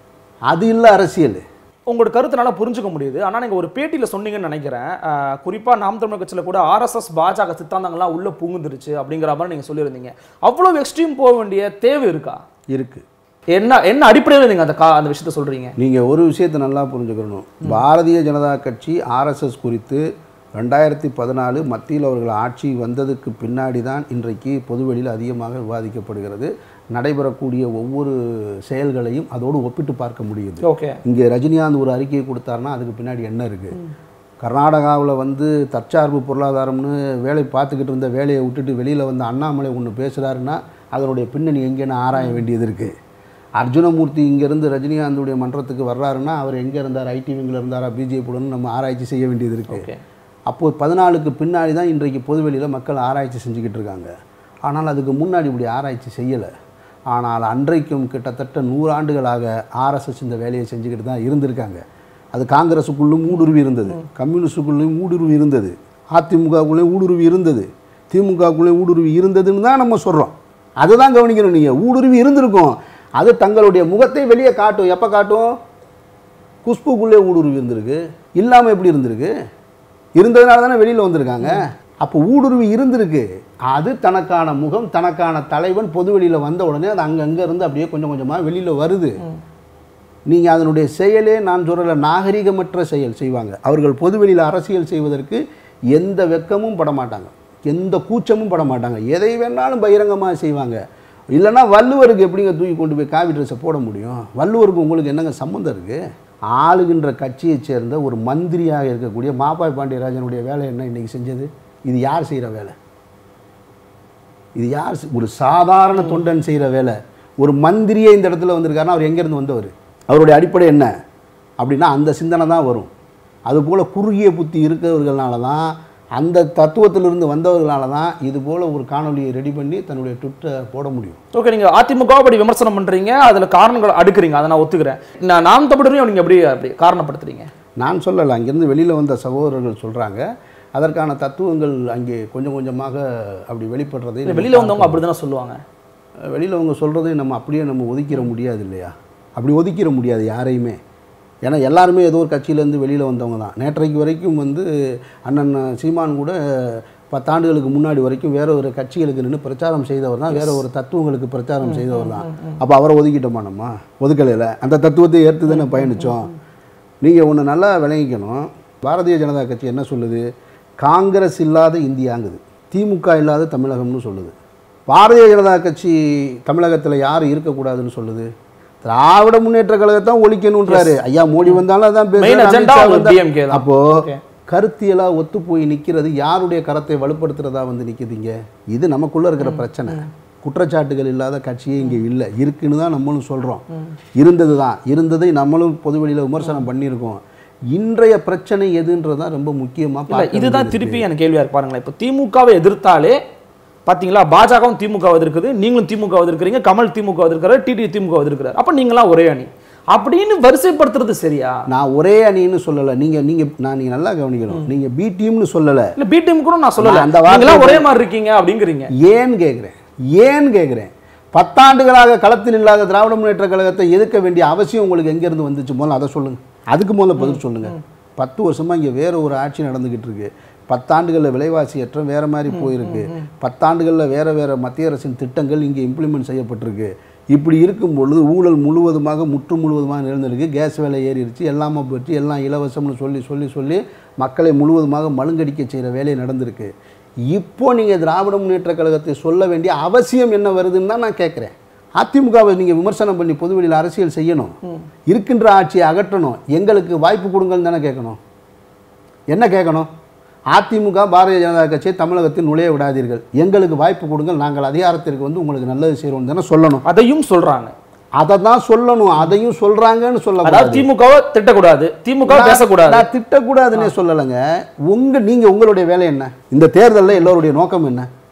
Speaker 1: அது இல்லை அரசியல்
Speaker 2: உங்களோட கருத்து நல்லா புரிஞ்சுக்க முடியுது ஆனா நீங்க ஒரு பேட்டியில சொன்னீங்கன்னு நினைக்கிறேன் அஹ், குறிப்பா நாம் தமிழர் கட்சியில கூட ஆர்எஸ்எஸ் பாஜக சித்தாந்தங்கள்லாம் உள்ள பூங்குந்துருச்சு அப்படிங்கிற மாதிரி நீங்க சொல்லியிருந்தீங்க அவ்வளவு எக்ஸ்ட்ரீம் போக வேண்டிய தேவை இருக்கா
Speaker 1: இருக்குது
Speaker 2: என்ன என்ன அடிப்படையில் நீங்க அந்த கா- அந்த விஷயத்த சொல்றீங்க
Speaker 1: நீங்கள் ஒரு விஷயத்தை நல்லா புரிஞ்சுக்கணும் பாரதிய ஜனதா கட்சி ஆர்எஸ்எஸ் குறித்து ரெண்டாயிரத்தி பதினாலு மத்தியில் அவர்கள் ஆட்சி வந்ததுக்கு பின்னாடி தான் இன்றைக்கு பொதுவெளியில் அதிகமாக விவாதிக்கப்படுகிறது நடைபெறக்கூடிய ஒவ்வொரு செயல்களையும் அதோடு ஒப்பிட்டு பார்க்க முடியுது
Speaker 2: ஓகே
Speaker 1: இங்கே ரஜினிகாந்த் ஒரு அறிக்கையை கொடுத்தாருன்னா அதுக்கு பின்னாடி என்ன இருக்குது கர்நாடகாவில் வந்து தற்சார்பு பொருளாதாரம்னு வேலை பார்த்துக்கிட்டு இருந்த வேலையை விட்டுட்டு வெளியில் வந்து அண்ணாமலை ஒன்று பேசுகிறாருன்னா அதனுடைய பின்னணி எங்கேன்னு ஆராய வேண்டியது இருக்குது அர்ஜுனமூர்த்தி இங்கேருந்து ரஜினிகாந்துடைய மன்றத்துக்கு வர்றாருன்னா அவர் எங்கே இருந்தார் ஐடி விங்கில் இருந்தாரா பிஜேபியுடன் நம்ம ஆராய்ச்சி செய்ய வேண்டியது இருக்குது
Speaker 2: ஓகே
Speaker 1: அப்போது பதினாலுக்கு பின்னாடி தான் இன்றைக்கு பொதுவெளியில் மக்கள் ஆராய்ச்சி செஞ்சுக்கிட்டு இருக்காங்க ஆனால் அதுக்கு முன்னாடி இப்படி ஆராய்ச்சி செய்யலை ஆனால் அன்றைக்கும் கிட்டத்தட்ட நூறாண்டுகளாக ஆர்எஸ்எஸ் இந்த வேலையை செஞ்சுக்கிட்டு தான் இருந்திருக்காங்க அது காங்கிரஸுக்குள்ளும் ஊடுருவி இருந்தது கம்யூனிஸ்டுக்குள்ளேயும் ஊடுருவி இருந்தது அதிமுகக்குள்ளேயும் ஊடுருவி இருந்தது திமுகக்குள்ளேயும் ஊடுருவி இருந்ததுன்னு தான் நம்ம சொல்கிறோம் அதுதான் கவனிக்கணும் நீங்கள் ஊடுருவி இருந்திருக்கும் அது தங்களுடைய முகத்தை வெளியே காட்டும் எப்போ காட்டும் குஷ்புக்குள்ளே ஊடுருவி இருந்திருக்கு இல்லாமல் எப்படி இருந்திருக்கு இருந்ததுனால தானே வெளியில் வந்திருக்காங்க அப்போ ஊடுருவி இருந்திருக்கு அது தனக்கான முகம் தனக்கான தலைவன் பொது வெளியில் வந்த உடனே அது அங்கங்கே இருந்து அப்படியே கொஞ்சம் கொஞ்சமாக வெளியில் வருது நீங்கள் அதனுடைய செயலே நான் சொல்லலை நாகரிகமற்ற செயல் செய்வாங்க அவர்கள் பொதுவெளியில் அரசியல் செய்வதற்கு எந்த வெக்கமும் பட மாட்டாங்க எந்த கூச்சமும் பட மாட்டாங்க எதை வேணாலும் பகிரங்கமாக செய்வாங்க இல்லைன்னா வள்ளுவருக்கு எப்படிங்க தூக்கி கொண்டு போய் காவி ட்ரெஸ்ஸை போட முடியும் வள்ளுவருக்கு உங்களுக்கு என்னங்க சம்மந்தம் இருக்குது ஆளுகின்ற கட்சியைச் சேர்ந்த ஒரு மந்திரியாக இருக்கக்கூடிய மாப்பாய் பாண்டியராஜனுடைய வேலை என்ன இன்னைக்கு செஞ்சது இது யார் செய்கிற வேலை இது யார் செ- ஒரு சாதாரண தொண்டன் செய்கிற வேலை ஒரு மந்திரியே இந்த இடத்துல வந்திருக்காருன்னா அவர் எங்கேருந்து வந்தவர் அவருடைய அடிப்படை என்ன அப்படின்னா அந்த சிந்தனை தான் வரும் அதுபோல் குறுகிய புத்தி இருக்கிறவர்களால தான் அந்த தத்துவத்திலிருந்து வந்தவர்களால தான் இது போல் ஒரு காணொலியை ரெடி பண்ணி தன்னுடைய ட்விட்டரை போட முடியும்
Speaker 2: ஓகே நீங்க அதிமுக அப்படி விமர்சனம் பண்றீங்க அதுல காரணங்கள் அடுக்குறீங்க அதை நான் ஒத்துக்கிறேன் நான் நாம் தமிழரையும் நீங்க எப்படி அப்படி காரணப்படுத்துறீங்க
Speaker 1: நான் சொல்லலை அங்கேருந்து வெளியில் வந்த சகோதரர்கள் சொல்கிறாங்க அதற்கான தத்துவங்கள் அங்கே கொஞ்சம் கொஞ்சமாக அப்படி வெளிப்படுறதை
Speaker 2: இல்ல, வெளியில வந்தவங்க அப்படிதானே சொல்லுவாங்க
Speaker 1: வெளியில் அவங்க சொல்கிறதை நம்ம அப்படியே நம்ம ஒதுக்கிற முடியாது இல்லையா அப்படி ஒதுக்கிற முடியாது யாரையுமே ஏன்னா எல்லாருமே ஏதோ ஒரு கட்சியிலேருந்து வெளியில் வந்தவங்க தான் நேற்றைக்கு வரைக்கும் வந்து அண்ணன் சீமான் கூட பத்தாண்டுகளுக்கு முன்னாடி வரைக்கும் வேற ஒரு கட்சிகளுக்கு நின்று பிரச்சாரம் செய்தவர் தான் வேற ஒரு தத்துவங்களுக்கு பிரச்சாரம் செய்தவர் தான் அப்போ அவரை ஒதுக்கிட்டோமா நம்ம ஒதுக்கலையில் அந்த தத்துவத்தை ஏற்று தானே பயணித்தோம் நீங்கள் ஒன்று நல்லா விளங்கிக்கணும் பாரதிய ஜனதா கட்சி என்ன சொல்லுது காங்கிரஸ் இல்லாத இந்தியாங்குது திமுக இல்லாத தமிழகம்னு சொல்லுது பாரதிய ஜனதா கட்சி தமிழகத்தில் யார் இருக்கக்கூடாதுன்னு சொல்லுது திராவிட முன்னேற்ற கழகத்தான் ஒழிக்கணுன்றாரு ஐயா மோடி வந்தாலும் அதான்
Speaker 2: மெயின்
Speaker 1: பேசுறாரு,
Speaker 2: அஜெண்டா
Speaker 1: அமித்ஷா வந்தா-
Speaker 2: DMK தான்
Speaker 1: அப்போ
Speaker 2: Okay.
Speaker 1: கருத்தியலா ஒத்து போய் நிற்கிறது யாருடைய கரத்தை வலுப்படுத்துறதா வந்து நிற்கிதுங்க இது நமக்குள்ள இருக்கிற பிரச்சனை குற்றச்சாட்டுகள் இல்லாத கட்சியே இங்கே இல்லை இருக்குன்னு தான் நம்மளும் சொல்கிறோம் இருந்தது தான் இருந்ததை நம்மளும் பொதுவெளியில் விமர்சனம் பண்ணியிருக்கோம் இன்றைய பிரச்சனை எதுன்றது தான் ரொம்ப முக்கியமாக
Speaker 2: இல்ல இதுதான் திருப்பி எனக்கு கேள்வியா இருக்கு பாருங்களேன் இப்போ திமுகவை எதிர்த்தாலே பாத்தீங்களா பாஜகவும் திமுக எதிர்க்குது நீங்களும் திமுக எதிர்க்கிறீங்க கமல் திமுக எதிர்க்கிறார் டிடி திமுக எதிர்க்கிறார் அப்ப நீங்களாம் ஒரே அணி அப்படின்னு வரிசைப்படுத்துறது சரியா
Speaker 1: நான் ஒரே அணின்னு சொல்லலை நீங்கள் நீங்கள் நான் நீங்கள் நல்லா கவனிக்கணும் நீங்கள் பி டீம்னு சொல்லலை
Speaker 2: இல்ல பி டீம் கூட நான் சொல்லல
Speaker 1: நான் அந்த
Speaker 2: அந்த
Speaker 1: வார்த்தை
Speaker 2: நீங்களாம் ஒரே மாதிரி இருக்கீங்க அப்படிங்கிறீங்க
Speaker 1: ஏன் கேட்குறேன் ஏன் கேட்குறேன் பத்தாண்டுகளாக களத்தில் இல்லாத திராவிட முன்னேற்ற கழகத்தை எதிர்க்க வேண்டிய அவசியம் உங்களுக்கு எங்கேருந்து வந்துச்சு முதல்ல அதை சொல்லுங்கள் அதுக்கு முதல்ல பதில் சொல்லுங்கள் பத்து வருஷமாக இங்கே வேற ஒரு ஆட்சி நடந்துக்கிட்டு இருக்கு பத்தாண்டுகளில் விலைவாசி ஏற்றம் வேற மாதிரி போயிருக்கு பத்தாண்டுகளில் வேற வேற மத்திய அரசின் திட்டங்கள் இங்கே இம்ப்ளிமெண்ட் செய்யப்பட்டிருக்கு இப்படி இருக்கும் பொழுது ஊழல் முழுவதுமாக முற்று முழுவதுமாக நிகழ்ந்திருக்கு கேஸ் விலை ஏறிடுச்சு எல்லாமே போச்சு எல்லாம் இலவசம்னு சொல்லி சொல்லி சொல்லி மக்களை முழுவதுமாக மழுங்கடிக்க செய்கிற வேலை நடந்திருக்கு இப்போ நீங்கள் திராவிட முன்னேற்ற கழகத்தை சொல்ல வேண்டிய அவசியம் என்ன வருதுன்னு தான் நான் கேட்குறேன் அதிமுகவை நீங்கள் விமர்சனம் பண்ணி பொதுவெளியில் அரசியல் செய்யணும் இருக்கின்ற ஆட்சியை அகற்றணும் எங்களுக்கு வாய்ப்பு கொடுங்கன்னு தானே கேட்கணும் என்ன கேட்கணும் அதிமுக பாரதிய ஜனதா கட்சியை தமிழகத்தில் நுழைய விடாதீர்கள் எங்களுக்கு வாய்ப்பு கொடுங்கள் நாங்கள் அதிகாரத்திற்கு வந்து உங்களுக்கு நல்லது செய்கிறோம் தானே சொல்லணும்
Speaker 2: அதையும் சொல்றாங்க
Speaker 1: அதை தான் சொல்லணும் அதையும் சொல்கிறாங்கன்னு
Speaker 2: அதாவது
Speaker 1: சொல்ல
Speaker 2: திமுகவை திட்டக்கூடாது திமுக பேசக்கூடாது
Speaker 1: நான் திட்டக்கூடாதுன்னே சொல்லலைங்க உங்க நீங்க உங்களுடைய வேலை என்ன இந்த தேர்தலில் எல்லோருடைய நோக்கம் என்ன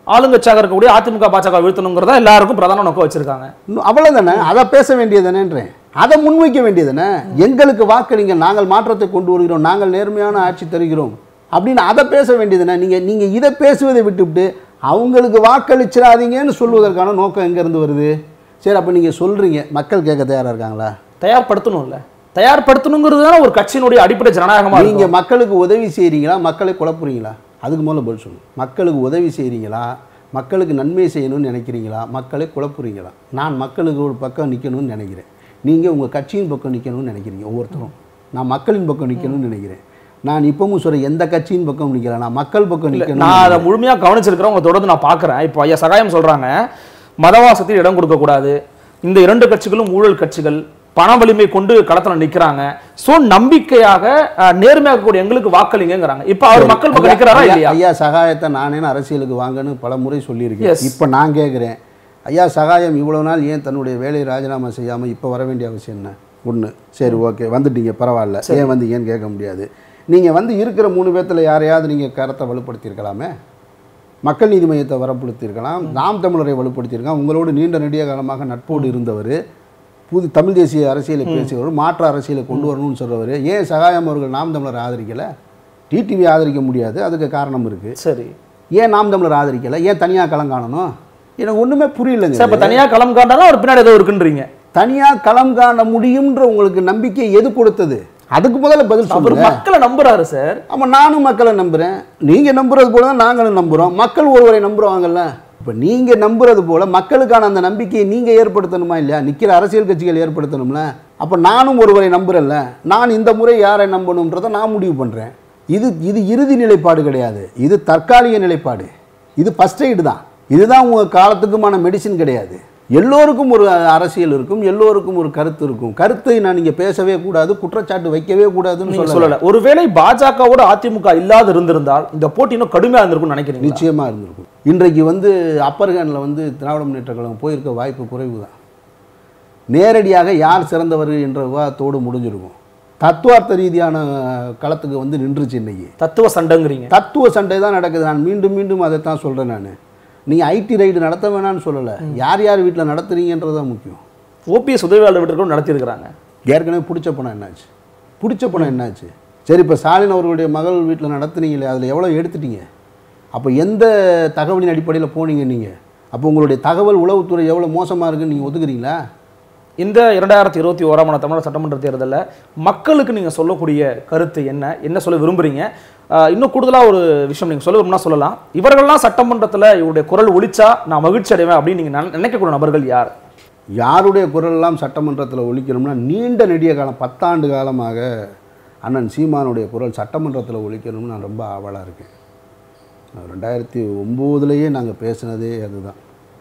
Speaker 2: ஆளுங்கட்சியாக இருக்கக்கூடிய அதிமுக பாஜக வீழ்த்தணுங்கிறதா எல்லாருக்கும் பிரதான நோக்கம் வச்சிருக்காங்க
Speaker 1: இன்னும் அவ்வளவுதானே அதை பேச வேண்டியதுதானேன்றேன் அதை முன்வைக்க வேண்டியதுதானே எங்களுக்கு வாக்களிங்க நாங்கள் மாற்றத்தை கொண்டு வருகிறோம் நாங்கள் நேர்மையான ஆட்சி தருகிறோம் அப்படின்னு அதை பேச வேண்டியதுதானே நீங்க நீங்க இதை பேசுவதை விட்டுவிட்டு அவங்களுக்கு வாக்களிச்சிடாதீங்கன்னு சொல்வதற்கான நோக்கம் எங்கேருந்து வருது சரி அப்போ நீங்கள் சொல்கிறீங்க மக்கள் கேட்க தயாராக இருக்காங்களா
Speaker 2: தயார்படுத்தணும்ல தயார்படுத்தணுங்கிறது தானே ஒரு கட்சியினுடைய அடிப்படை ஜனநாயகமா
Speaker 1: நீங்க
Speaker 2: இருக்கும்
Speaker 1: மக்களுக்கு உதவி செய்கிறீங்களா மக்களை குழப்புறீங்களா அதுக்கு முதல்ல பதில் சொல்லுங்க மக்களுக்கு உதவி செய்கிறீங்களா மக்களுக்கு நன்மை செய்யணும்னு நினைக்கிறீங்களா மக்களை குழப்புறீங்களா நான் மக்களுக்கு ஒரு பக்கம் நிற்கணும்னு நினைக்கிறேன் நீங்கள் உங்கள் கட்சியின் பக்கம் நிற்கணும்னு நினைக்கிறீங்க ஒவ்வொருத்தரும் நான் மக்களின் பக்கம் நிற்கணும்னு நினைக்கிறேன் நான் இப்பவும் சொல்கிறேன் எந்த கட்சியின் பக்கம் நிற்கல நான் மக்கள் பக்கம் நிற்கணும்
Speaker 2: நான் அதை முழுமையா கவனிச்சிருக்கிறேன் உங்க தொடர்ந்து நான் பார்க்கறேன் இப்போ ஐயா சகாயம் சொல்றாங்க மதவாசத்தில் இடம் கொடுக்க கூடாது இந்த இரண்டு கட்சிகளும் ஊழல் கட்சிகள் பண வலிமை கொண்டு களத்துல நிக்கிறாங்க சோ நம்பிக்கையாக அஹ், நேர்மையாக இருக்கக்கூடிய எங்களுக்கு வாக்களிங்கிறாங்க இப்போ அவர் மக்கள் பக்கம்
Speaker 1: ஐயா-
Speaker 2: நிக்கிறாரா
Speaker 1: ஐயா-
Speaker 2: இல்லையா
Speaker 1: ஐயா சகாயத்தை நானே அரசியலுக்கு வாங்கன்னு பல முறை சொல்லியிருக்கேன்
Speaker 2: Yes.
Speaker 1: இப்போ நான் கேட்குறேன் ஐயா சகாயம் இவ்வளோ நாள் ஏன் தன்னுடைய வேலையை ராஜினாமா செய்யாமல் இப்போ வர வேண்டிய அவசியம் என்ன ஒன்று சரி ஓகே வந்துட்டீங்க பரவாயில்ல ஏன் வந்தீங்கன்னு கேட்க முடியாது நீங்கள் வந்து இருக்கிற மூணு பேர்த்தில் யாரையாவது நீங்கள் கரத்தை வலுப்படுத்தியிருக்கலாமே மக்கள் நீதி மையத்தை வரப்படுத்தியிருக்கலாம் நாம் தமிழரை வலுப்படுத்தியிருக்கலாம் உங்களோடு நீண்ட நெடிய காலமாக நட்போடு இருந்தவர் புது தமிழ் தேசிய அரசியலை பேசியவர் மாற்று அரசியலை கொண்டு வரணும்னு சொல்றவர் ஏன் சகாயம் அவர்கள் நாம் தமிழரை ஆதரிக்கலை டிடிவி ஆதரிக்க முடியாது அதுக்கு காரணம் இருக்குது
Speaker 2: சரி
Speaker 1: ஏன் நாம் தமிழர் ஆதரிக்கலை ஏன் தனியாக களம் காணணும் எனக்கு ஒன்றுமே புரியலங்க
Speaker 2: சார் இப்ப தனியா களம் காண்டாலும் அவர் பின்னாடி ஏதோ இருக்குன்றீங்க
Speaker 1: தனியாக களம் காண முடியும்ன்ற உங்களுக்கு நம்பிக்கை எது கொடுத்தது அதுக்கு முதல்ல பதில்
Speaker 2: அவர்
Speaker 1: சொல்லுங்க
Speaker 2: மக்களை நம்புறாரு சார்
Speaker 1: ஆமா நானும் மக்களை நம்புறேன் நீங்க நம்புறது போல தான் நாங்களும் நம்புறோம் மக்கள் ஒருவரை நம்புறாங்கல்ல இப்போ நீங்க நம்புறது போல மக்களுக்கான அந்த நம்பிக்கையை நீங்க ஏற்படுத்தணுமா இல்லையா நிக்கிற அரசியல் கட்சிகள் ஏற்படுத்தணும்ல அப்ப நானும் ஒருவரை நம்புறேன்ல நான் இந்த முறை யாரை நம்பணுன்றதை நான் முடிவு பண்றேன் இது இது இறுதி நிலைப்பாடு கிடையாது இது தற்காலிக நிலைப்பாடு இது ஃபர்ஸ்ட் எய்டு தான் இதுதான் உங்க காலத்துக்குமான மெடிசின் கிடையாது எல்லோருக்கும் ஒரு அரசியல் இருக்கும் எல்லோருக்கும் ஒரு கருத்து இருக்கும் கருத்தை நான் நீங்க பேசவே கூடாது குற்றச்சாட்டு வைக்கவே கூடாதுன்னு
Speaker 2: நீங்க
Speaker 1: சொல்லல
Speaker 2: சொல்லல ஒருவேளை பாஜகவோட அதிமுக இல்லாது இருந்திருந்தால் இந்த போட்டி இன்னும் கடுமையா இருந்திருக்கும்னு நினைக்கிறீங்க
Speaker 1: நிச்சயமாக இருந்திருக்கும் இன்றைக்கு வந்து அப்பர் ஹேண்டில் வந்து திராவிட முன்னேற்ற கழகம் போயிருக்க வாய்ப்பு குறைவு தான் நேரடியாக யார் சிறந்தவர் என்ற விவாதத்தோடு முடிஞ்சிருக்கும் தத்துவார்த்த ரீதியான களத்துக்கு வந்து நின்றுச்சு இன்னைக்கு
Speaker 2: தத்துவ சண்டைங்கிறீங்க
Speaker 1: தத்துவ சண்டை தான் நடக்குது நான் மீண்டும் மீண்டும் அதை தான் சொல்கிறேன் நான் நீங்கள் ஐடி ரைடு நடத்த வேணாம்னு சொல்லலை யார் யார் வீட்டில் நடத்துறீங்கன்றது தான் முக்கியம்
Speaker 2: ஓபிஎஸ் உதவியாளர் வீட்டிற்கும் நடத்தியிருக்கிறாங்க
Speaker 1: ஏற்கனவே பிடிச்ச பணம் என்னாச்சு பிடிச்ச பணம் என்னாச்சு சரி இப்போ ஸ்டாலின் அவர்களுடைய மகள் வீட்டில் நடத்துனீங்களே அதில் எவ்வளோ எடுத்துட்டீங்க அப்போ எந்த தகவலின் அடிப்படையில் போனீங்க நீங்கள் அப்போ உங்களுடைய தகவல் உளவுத்துறை எவ்வளோ மோசமாக இருக்குன்னு நீங்கள் ஒத்துக்கிறீங்களா
Speaker 2: இந்த இரண்டாயிரத்தி இருபத்தி ஓராம் ஆண்டு தமிழக சட்டமன்ற தேர்தலில் மக்களுக்கு நீங்கள் சொல்லக்கூடிய கருத்து என்ன என்ன சொல்ல விரும்புறீங்க ஆஹ் இன்னும் கூடுதலாக ஒரு விஷயம் நீங்கள் சொல்ல விரும்பினா சொல்லலாம் இவர்கள்லாம் சட்டமன்றத்தில் இவருடைய குரல் ஒலிச்சா நான் மகிழ்ச்சி அடைவேன் அப்படின்னு நீங்கள் நினைக்கக்கூடிய நபர்கள் யார்
Speaker 1: யாருடைய குரலெல்லாம் சட்டமன்றத்தில் ஒழிக்கணும்னா நீண்ட நெடிய காலம் பத்தாண்டு காலமாக அண்ணன் சீமானுடைய குரல் சட்டமன்றத்தில் ஒழிக்கணும்னு நான் ரொம்ப ஆவலாக இருக்கேன் ரெண்டாயிரத்தி ஒம்போதுலேயே நாங்கள் பேசினதே அதுதான்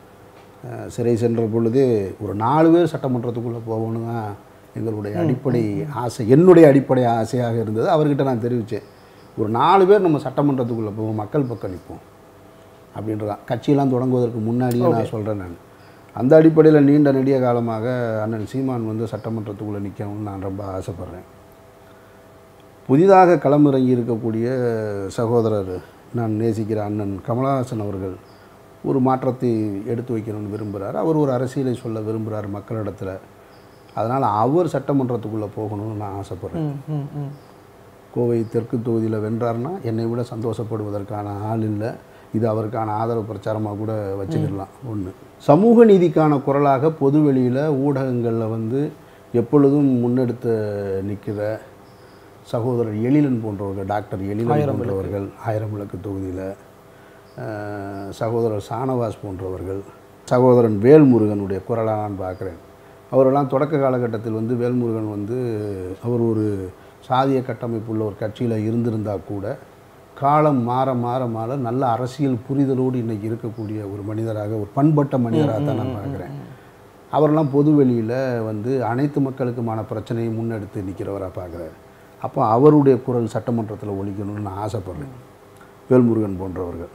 Speaker 1: அஹ் சிறை சென்ற பொழுதே ஒரு நாலு பேர் சட்டமன்றத்துக்குள்ளே போகணும் தான் எங்களுடைய அடிப்படை ஆசை என்னுடைய அடிப்படை ஆசையாக இருந்தது அவர்கிட்ட நான் தெரிவித்தேன் ஒரு நாலு பேர் நம்ம சட்டமன்றத்துக்குள்ளே போவோம் மக்கள் பக்கம் நிற்போம் அப்படின்றதான் கட்சியெல்லாம் தொடங்குவதற்கு முன்னாடியே நான் சொல்கிறேன் நான் அந்த அடிப்படையில் நீண்ட நெடிய காலமாக அண்ணன் சீமான் வந்து சட்டமன்றத்துக்குள்ளே நிற்கணும்னு நான் ரொம்ப ஆசைப்பட்றேன் புதிதாக களமிறங்கி இருக்கக்கூடிய சகோதரர் நான் நேசிக்கிற அண்ணன் கமலஹாசன் அவர்கள் ஒரு மாற்றத்தை எடுத்து வைக்கணும்னு விரும்புகிறார் அவர் ஒரு அரசியலை சொல்ல விரும்புகிறார் மக்களிடத்தில் அதனால் அவர் சட்டமன்றத்துக்குள்ளே போகணும்னு நான் ஆசைப்பட்றேன் கோவை தெற்கு தொகுதியில் வென்றார்னா என்னை விட சந்தோஷப்படுவதற்கான ஆள் இல்லை இது அவருக்கான ஆதரவு பிரச்சாரமாக கூட வச்சுக்கிடலாம் ஒன்று சமூக நீதிக்கான குரலாக பொதுவெளியில் ஊடகங்களில் வந்து எப்பொழுதும் முன்னெடுத்து நிற்கிற சகோதரர் எழிலன் போன்றவர்கள் டாக்டர் எழிலன் போன்றவர்கள் ஆயிரம் விளக்கு தொகுதியில் அஹ், சகோதரர் சானவாஸ் போன்றவர்கள் சகோதரன் வேல்முருகனுடைய குரலாக நான் பார்க்குறேன் அவரெல்லாம் தொடக்க காலகட்டத்தில் வந்து வேல்முருகன் வந்து அவர் ஒரு சாதிய கட்டமைப்புள்ள ஒரு கட்சியில் இருந்திருந்தால் கூட காலம் மாற மாற மாற நல்ல அரசியல் புரிதலோடு இன்னைக்கு இருக்கக்கூடிய ஒரு மனிதராக ஒரு பண்பட்ட மனிதராக தான் நான் பார்க்குறேன் அவரெல்லாம் பொதுவெளியில் வந்து அனைத்து மக்களுக்குமான பிரச்சனையை முன்னெடுத்து நிற்கிறவராக பார்க்குறாரு அப்போ அவருடைய குரல் சட்டமன்றத்தில் ஒழிக்கணும்னு நான் ஆசைப்பட்றேன் வேல்முருகன் போன்றவர்கள்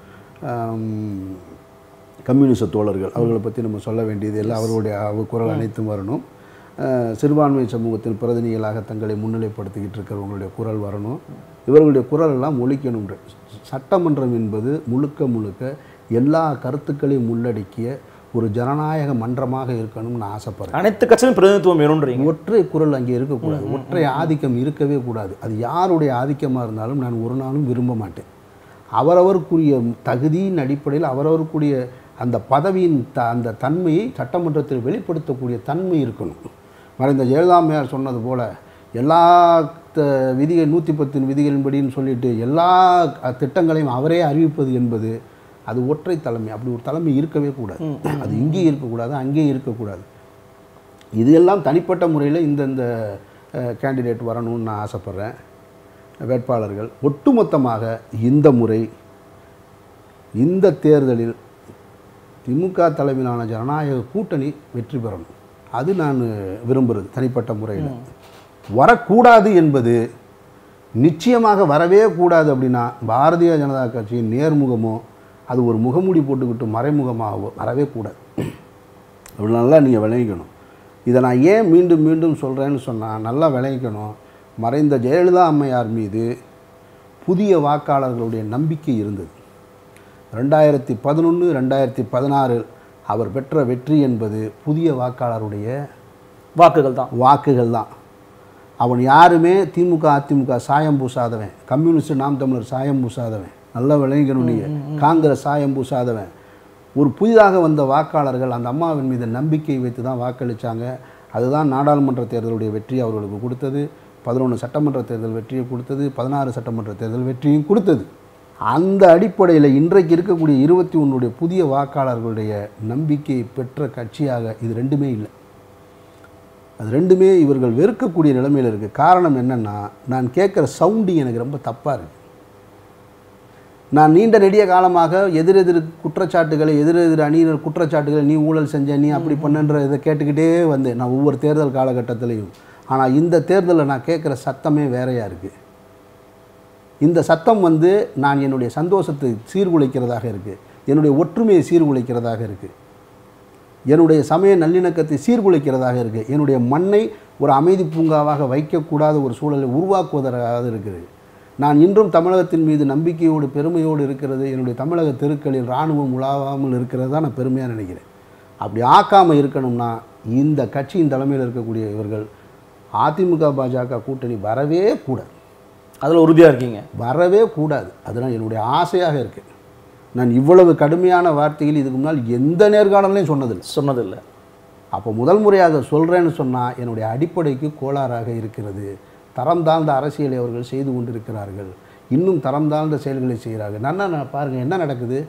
Speaker 1: ஆம், கம்யூனிச தோழர்கள் அவர்களை பற்றி நம்ம சொல்ல வேண்டியது இல்லை அவர்களுடைய அவர் குரல் அனைத்தும் வரணும் அஹ், சிறுபான்மை சமூகத்தின் பிரதிநிதிகளாக தங்களை முன்னிலைப்படுத்திக்கிட்டு இருக்கிறவங்களுடைய குரல் வரணும் இவர்களுடைய குரல் எல்லாம் ஒழிக்கணும்ன்ற சட்டமன்றம் என்பது முழுக்க முழுக்க எல்லா கருத்துக்களையும் உள்ளடக்கிய ஒரு ஜனநாயக மன்றமாக இருக்கணும்னு நான் ஆசைப்படுறேன்
Speaker 2: அனைத்து கட்சியும் பிரதிநிதித்துவம் வேணும்ன்றீங்க
Speaker 1: ஒற்றை குரல் அங்கே இருக்கக்கூடாது ஒற்றை ஆதிக்கம் இருக்கவே கூடாது அது யாருடைய ஆதிக்கமாக இருந்தாலும் நான் ஒரு நாளும் விரும்ப மாட்டேன் அவரவருக்குரிய தகுதியின் அடிப்படையில் அவரவருக்குரிய அந்த பதவியின் த அந்த தன்மையை சட்டமன்றத்தில் வெளிப்படுத்தக்கூடிய தன்மை இருக்கணும் மறைந்த ஜெயலலிதாமையார் சொன்னது போல எல்லா த- விதிகள் நூற்றி பத்தின் விதிகளின்படின்னு சொல்லிட்டு எல்லா அஹ், திட்டங்களையும் அவரே அறிவிப்பது என்பது அது ஒற்றை தலைமை அப்படி ஒரு தலைமை இருக்கவே கூடாது அது இங்கேயும் இருக்கக்கூடாது அங்கேயும் இருக்கக்கூடாது இது எல்லாம் தனிப்பட்ட முறையில் இந்தந்த கேண்டிடேட் வரணும்னு நான் ஆசைப்பட்றேன் வேட்பாளர்கள் ஒட்டுமொத்தமாக இந்த முறை இந்த தேர்தலில் திமுக தலைமையிலான ஜனநாயக கூட்டணி வெற்றி பெறணும் அது நான் விரும்புகிறது தனிப்பட்ட முறையில் வரக்கூடாது என்பது நிச்சயமாக வரவே கூடாது அப்படின்னா பாரதிய ஜனதா கட்சியின் நேர்முகமோ அது ஒரு முகமூடி போட்டுக்கிட்டு மறைமுகமாகவோ வரவே கூடாது இவ்வளோ நல்லா நீங்கள் விளங்கிக்கணும் இதை நான் ஏன் மீண்டும் மீண்டும் சொல்கிறேன்னு சொன்னால் நல்லா விளங்கிக்கணும் மறைந்த ஜெயலலிதா அம்மையார் மீது புதிய வாக்காளர்களுடைய நம்பிக்கை இருந்தது ரெண்டாயிரத்தி பதினொன்று ரெண்டாயிரத்தி பதினாறில் அவர் பெற்ற வெற்றி என்பது புதிய வாக்காளருடைய
Speaker 2: வாக்குகள் தான்
Speaker 1: வாக்குகள் தான் அவன் யாருமே திமுக அதிமுக சாயம் பூசாதவன் கம்யூனிஸ்ட் நாம் தமிழர் சாயம் பூசாதவன் நல்லா விளங்கிக்கணும் நீங்கள் காங்கிரஸ் சாயம் பூசாதவன் ஒரு புதிதாக வந்த வாக்காளர்கள் அந்த அம்மாவின் மீது நம்பிக்கை வைத்து தான் வாக்களித்தாங்க அதுதான் நாடாளுமன்ற தேர்தலுடைய வெற்றி அவர்களுக்கு கொடுத்தது பதினொன்று சட்டமன்ற தேர்தல் வெற்றியை கொடுத்தது பதினாறு சட்டமன்ற தேர்தல் வெற்றியும் கொடுத்தது அந்த அடிப்படையில் இன்றைக்கு இருக்கக்கூடிய இருபத்தி ஒன்றுடைய புதிய வாக்காளர்களுடைய நம்பிக்கையை பெற்ற கட்சியாக இது ரெண்டுமே இல்லை அது ரெண்டுமே இவர்கள் வெறுக்கக்கூடிய நிலைமையில் இருக்குது காரணம் என்னென்னா நான் கேட்குற சவுண்டு எனக்கு ரொம்ப தப்பாக இருக்குது நான் நீண்ட நெடிய காலமாக எதிரெதிர் குற்றச்சாட்டுகளை எதிரெதிர் அணியினர் குற்றச்சாட்டுகளை நீ ஊழல் செஞ்ச நீ அப்படி பண்ணன்ற இதை கேட்டுக்கிட்டே வந்தேன் நான் ஒவ்வொரு தேர்தல் காலகட்டத்திலையும் ஆனால் இந்த தேர்தலில் நான் கேட்குற சத்தமே வேறையாக இருக்குது இந்த சத்தம் வந்து நான் என்னுடைய சந்தோஷத்தை சீர்குலைக்கிறதாக இருக்குது என்னுடைய ஒற்றுமையை சீர்குலைக்கிறதாக இருக்குது என்னுடைய சமய நல்லிணக்கத்தை சீர்குலைக்கிறதாக இருக்குது என்னுடைய மண்ணை ஒரு அமைதி பூங்காவாக வைக்கக்கூடாத ஒரு சூழலை உருவாக்குவதாக இருக்குது நான் இன்றும் தமிழகத்தின் மீது நம்பிக்கையோடு பெருமையோடு இருக்கிறது என்னுடைய தமிழக தெருக்களில் இராணுவம் உலாவாமல் இருக்கிறது தான் நான் பெருமையாக நினைக்கிறேன் அப்படி ஆக்காமல் இருக்கணும்னா இந்த கட்சியின் தலைமையில் இருக்கக்கூடிய இவர்கள் அதிமுக பாஜக கூட்டணி வரவே கூடாது
Speaker 2: அதில் உறுதியாக இருக்கீங்க
Speaker 1: வரவே கூடாது அதுதான் என்னுடைய ஆசையாக இருக்குது நான் இவ்வளவு கடுமையான வார்த்தைகள் இதுக்கு முன்னால் எந்த நேர்காணலையும் சொன்னதில்லை
Speaker 2: சொன்னதில்லை
Speaker 1: அப்போ முதல் முறையாக சொல்கிறேன்னு சொன்னால் என்னுடைய அடிப்படைக்கு கோளாறாக இருக்கிறது தரம் தாழ்ந்த அரசியலை அவர்கள் செய்து கொண்டிருக்கிறார்கள் இன்னும் தரம் தாழ்ந்த செயல்களை செய்கிறார்கள் நன்னா நான் பாருங்கள் என்ன நடக்குது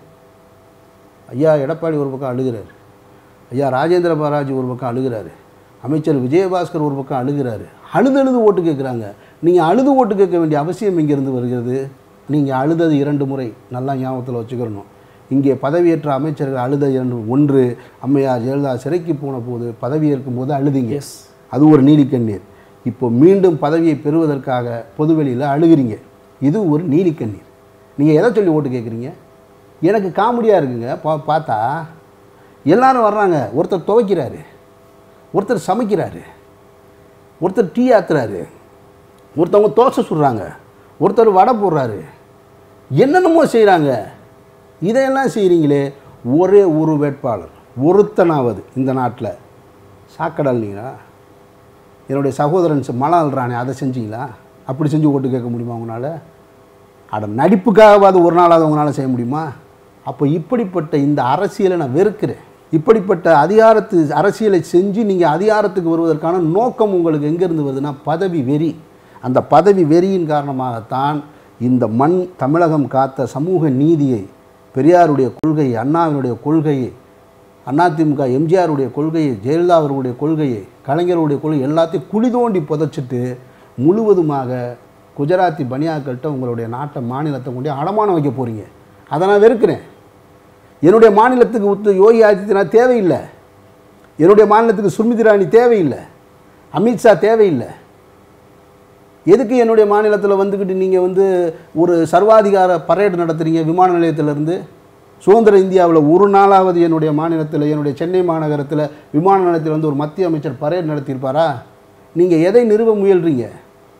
Speaker 1: ஐயா எடப்பாடி ஒரு பக்கம் அழுகிறார் ஐயா ராஜேந்திர பாலாஜி ஒரு பக்கம் அழுகிறாரு அமைச்சர் விஜயபாஸ்கர் ஒரு பக்கம் அழுகிறாரு அழுது அழுது ஓட்டு கேட்குறாங்க நீங்கள் அழுது ஓட்டு கேட்க வேண்டிய அவசியம் இங்கேருந்து வருகிறது நீங்கள் அழுதது இரண்டு முறை நல்லா ஞாபகத்தில் வச்சுக்கிறணும் இங்கே பதவியேற்ற அமைச்சர்கள் அழுத இரண்டு ஒன்று அம்மையார் ஜெயலலிதா சிறைக்கு போன போது பதவியேற்கும் போது அழுதிங்க
Speaker 2: எஸ்
Speaker 1: அது ஒரு நீலிக்கண்ணீர் இப்போ மீண்டும் பதவியை பெறுவதற்காக பொதுவெளியில் அழுகிறீங்க இது ஒரு நீலிக்கண்ணீர் நீங்கள் எதை சொல்லி ஓட்டு கேட்குறீங்க எனக்கு காமெடியாக இருக்குங்க பா பார்த்தா எல்லாரும் வர்றாங்க ஒருத்தர் துவைக்கிறாரு ஒருத்தர் சமைக்கிறாரு ஒருத்தர் டீ ஆத்துறாரு ஒருத்தவங்க தோசை சுடுறாங்க ஒருத்தர் வடை போடுறாரு என்னென்னமோ செய்கிறாங்க இதையெல்லாம் செய்கிறீங்களே ஒரே ஒரு வேட்பாளர் ஒருத்தனாவது இந்த நாட்டில் சாக்கடல்னீங்களா என்னுடைய சகோதரன் செ- மலை அல்றானே அதை செஞ்சீங்களா அப்படி செஞ்சு ஓட்டு கேட்க முடியுமா உங்களால் அட நடிப்புக்காகவாது ஒரு நாளாவது உங்களால் செய்ய முடியுமா அப்போ இப்படிப்பட்ட இந்த அரசியலை நான் வெறுக்கிறேன் இப்படிப்பட்ட அதிகாரத்து அரசியலை செஞ்சு நீங்கள் அதிகாரத்துக்கு வருவதற்கான நோக்கம் உங்களுக்கு எங்கேருந்து வருதுன்னா பதவி வெறி அந்த பதவி வெறியின் காரணமாகத்தான் இந்த மண் தமிழகம் காத்த சமூக நீதியை பெரியாருடைய கொள்கையை அண்ணாவினுடைய கொள்கையை அதிமுக எம்ஜிஆருடைய கொள்கையை ஜெயலலிதா அவர்களுடைய கொள்கையை கலைஞருடைய கொள்கை எல்லாத்தையும் குழி தோண்டி புதைச்சிட்டு முழுவதுமாக குஜராத்தி பனியாக்கள்கிட்ட உங்களுடைய நாட்டை மாநிலத்தை கொண்டு அடமானம் வைக்க போகிறீங்க அதை நான் வெறுக்கிறேன் என்னுடைய மாநிலத்துக்கு உத்து யோகி ஆதித்யநாத் தேவையில்லை என்னுடைய மாநிலத்துக்கு சுமித் இராணி தேவையில்லை அமித்ஷா தேவையில்லை எதுக்கு என்னுடைய மாநிலத்தில் வந்துக்கிட்டு நீங்கள் வந்து ஒரு சர்வாதிகார பரேடு நடத்துகிறீங்க விமான நிலையத்திலேருந்து சுதந்திர இந்தியாவில் ஒரு நாளாவது என்னுடைய மாநிலத்தில் என்னுடைய சென்னை மாநகரத்தில் விமான நிலையத்தில் வந்து ஒரு மத்திய அமைச்சர் பரேடு நடத்தியிருப்பாரா நீங்கள் எதை நிறுவ முயல்றீங்க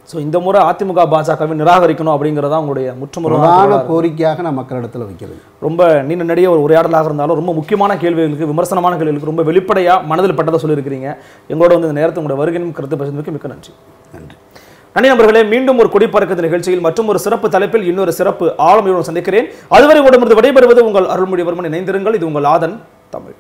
Speaker 2: ஸோ இந்த முறை அதிமுக பாஜகவை நிராகரிக்கணும் அப்படிங்கிறதா உங்களுடைய முற்றுமுறை
Speaker 1: பிரதான கோரிக்கையாக நான் மக்களிடத்தில் வைக்கிறது
Speaker 2: ரொம்ப நீண்ட நெடிய ஒரு உரையாடலாக இருந்தாலும் ரொம்ப முக்கியமான கேள்விகளுக்கு விமர்சனமான கேள்விகளுக்கு ரொம்ப வெளிப்படையாக மனதில் பட்டதை சொல்லியிருக்கிறீங்க எங்களோட வந்து இந்த நேரத்தை உங்களுடைய வருகையும் கருத்து பேசுறதுக்கு மிக்க நன்றி
Speaker 1: நன்றி
Speaker 2: நன்றி நண்பர்களே மீண்டும் ஒரு குடிப்பறக்கத்து நிகழ்ச்சியில் மற்றும் ஒரு சிறப்பு தலைப்பில் இன்னொரு சிறப்பு ஆளுமையுடன் சந்திக்கிறேன் அதுவரை உடமிருந்து விடைபெறுவது உங்கள் அருள்மொழிவர்மன் இணைந்திருங்கள் இது உங்கள் ஆதன் தமிழ்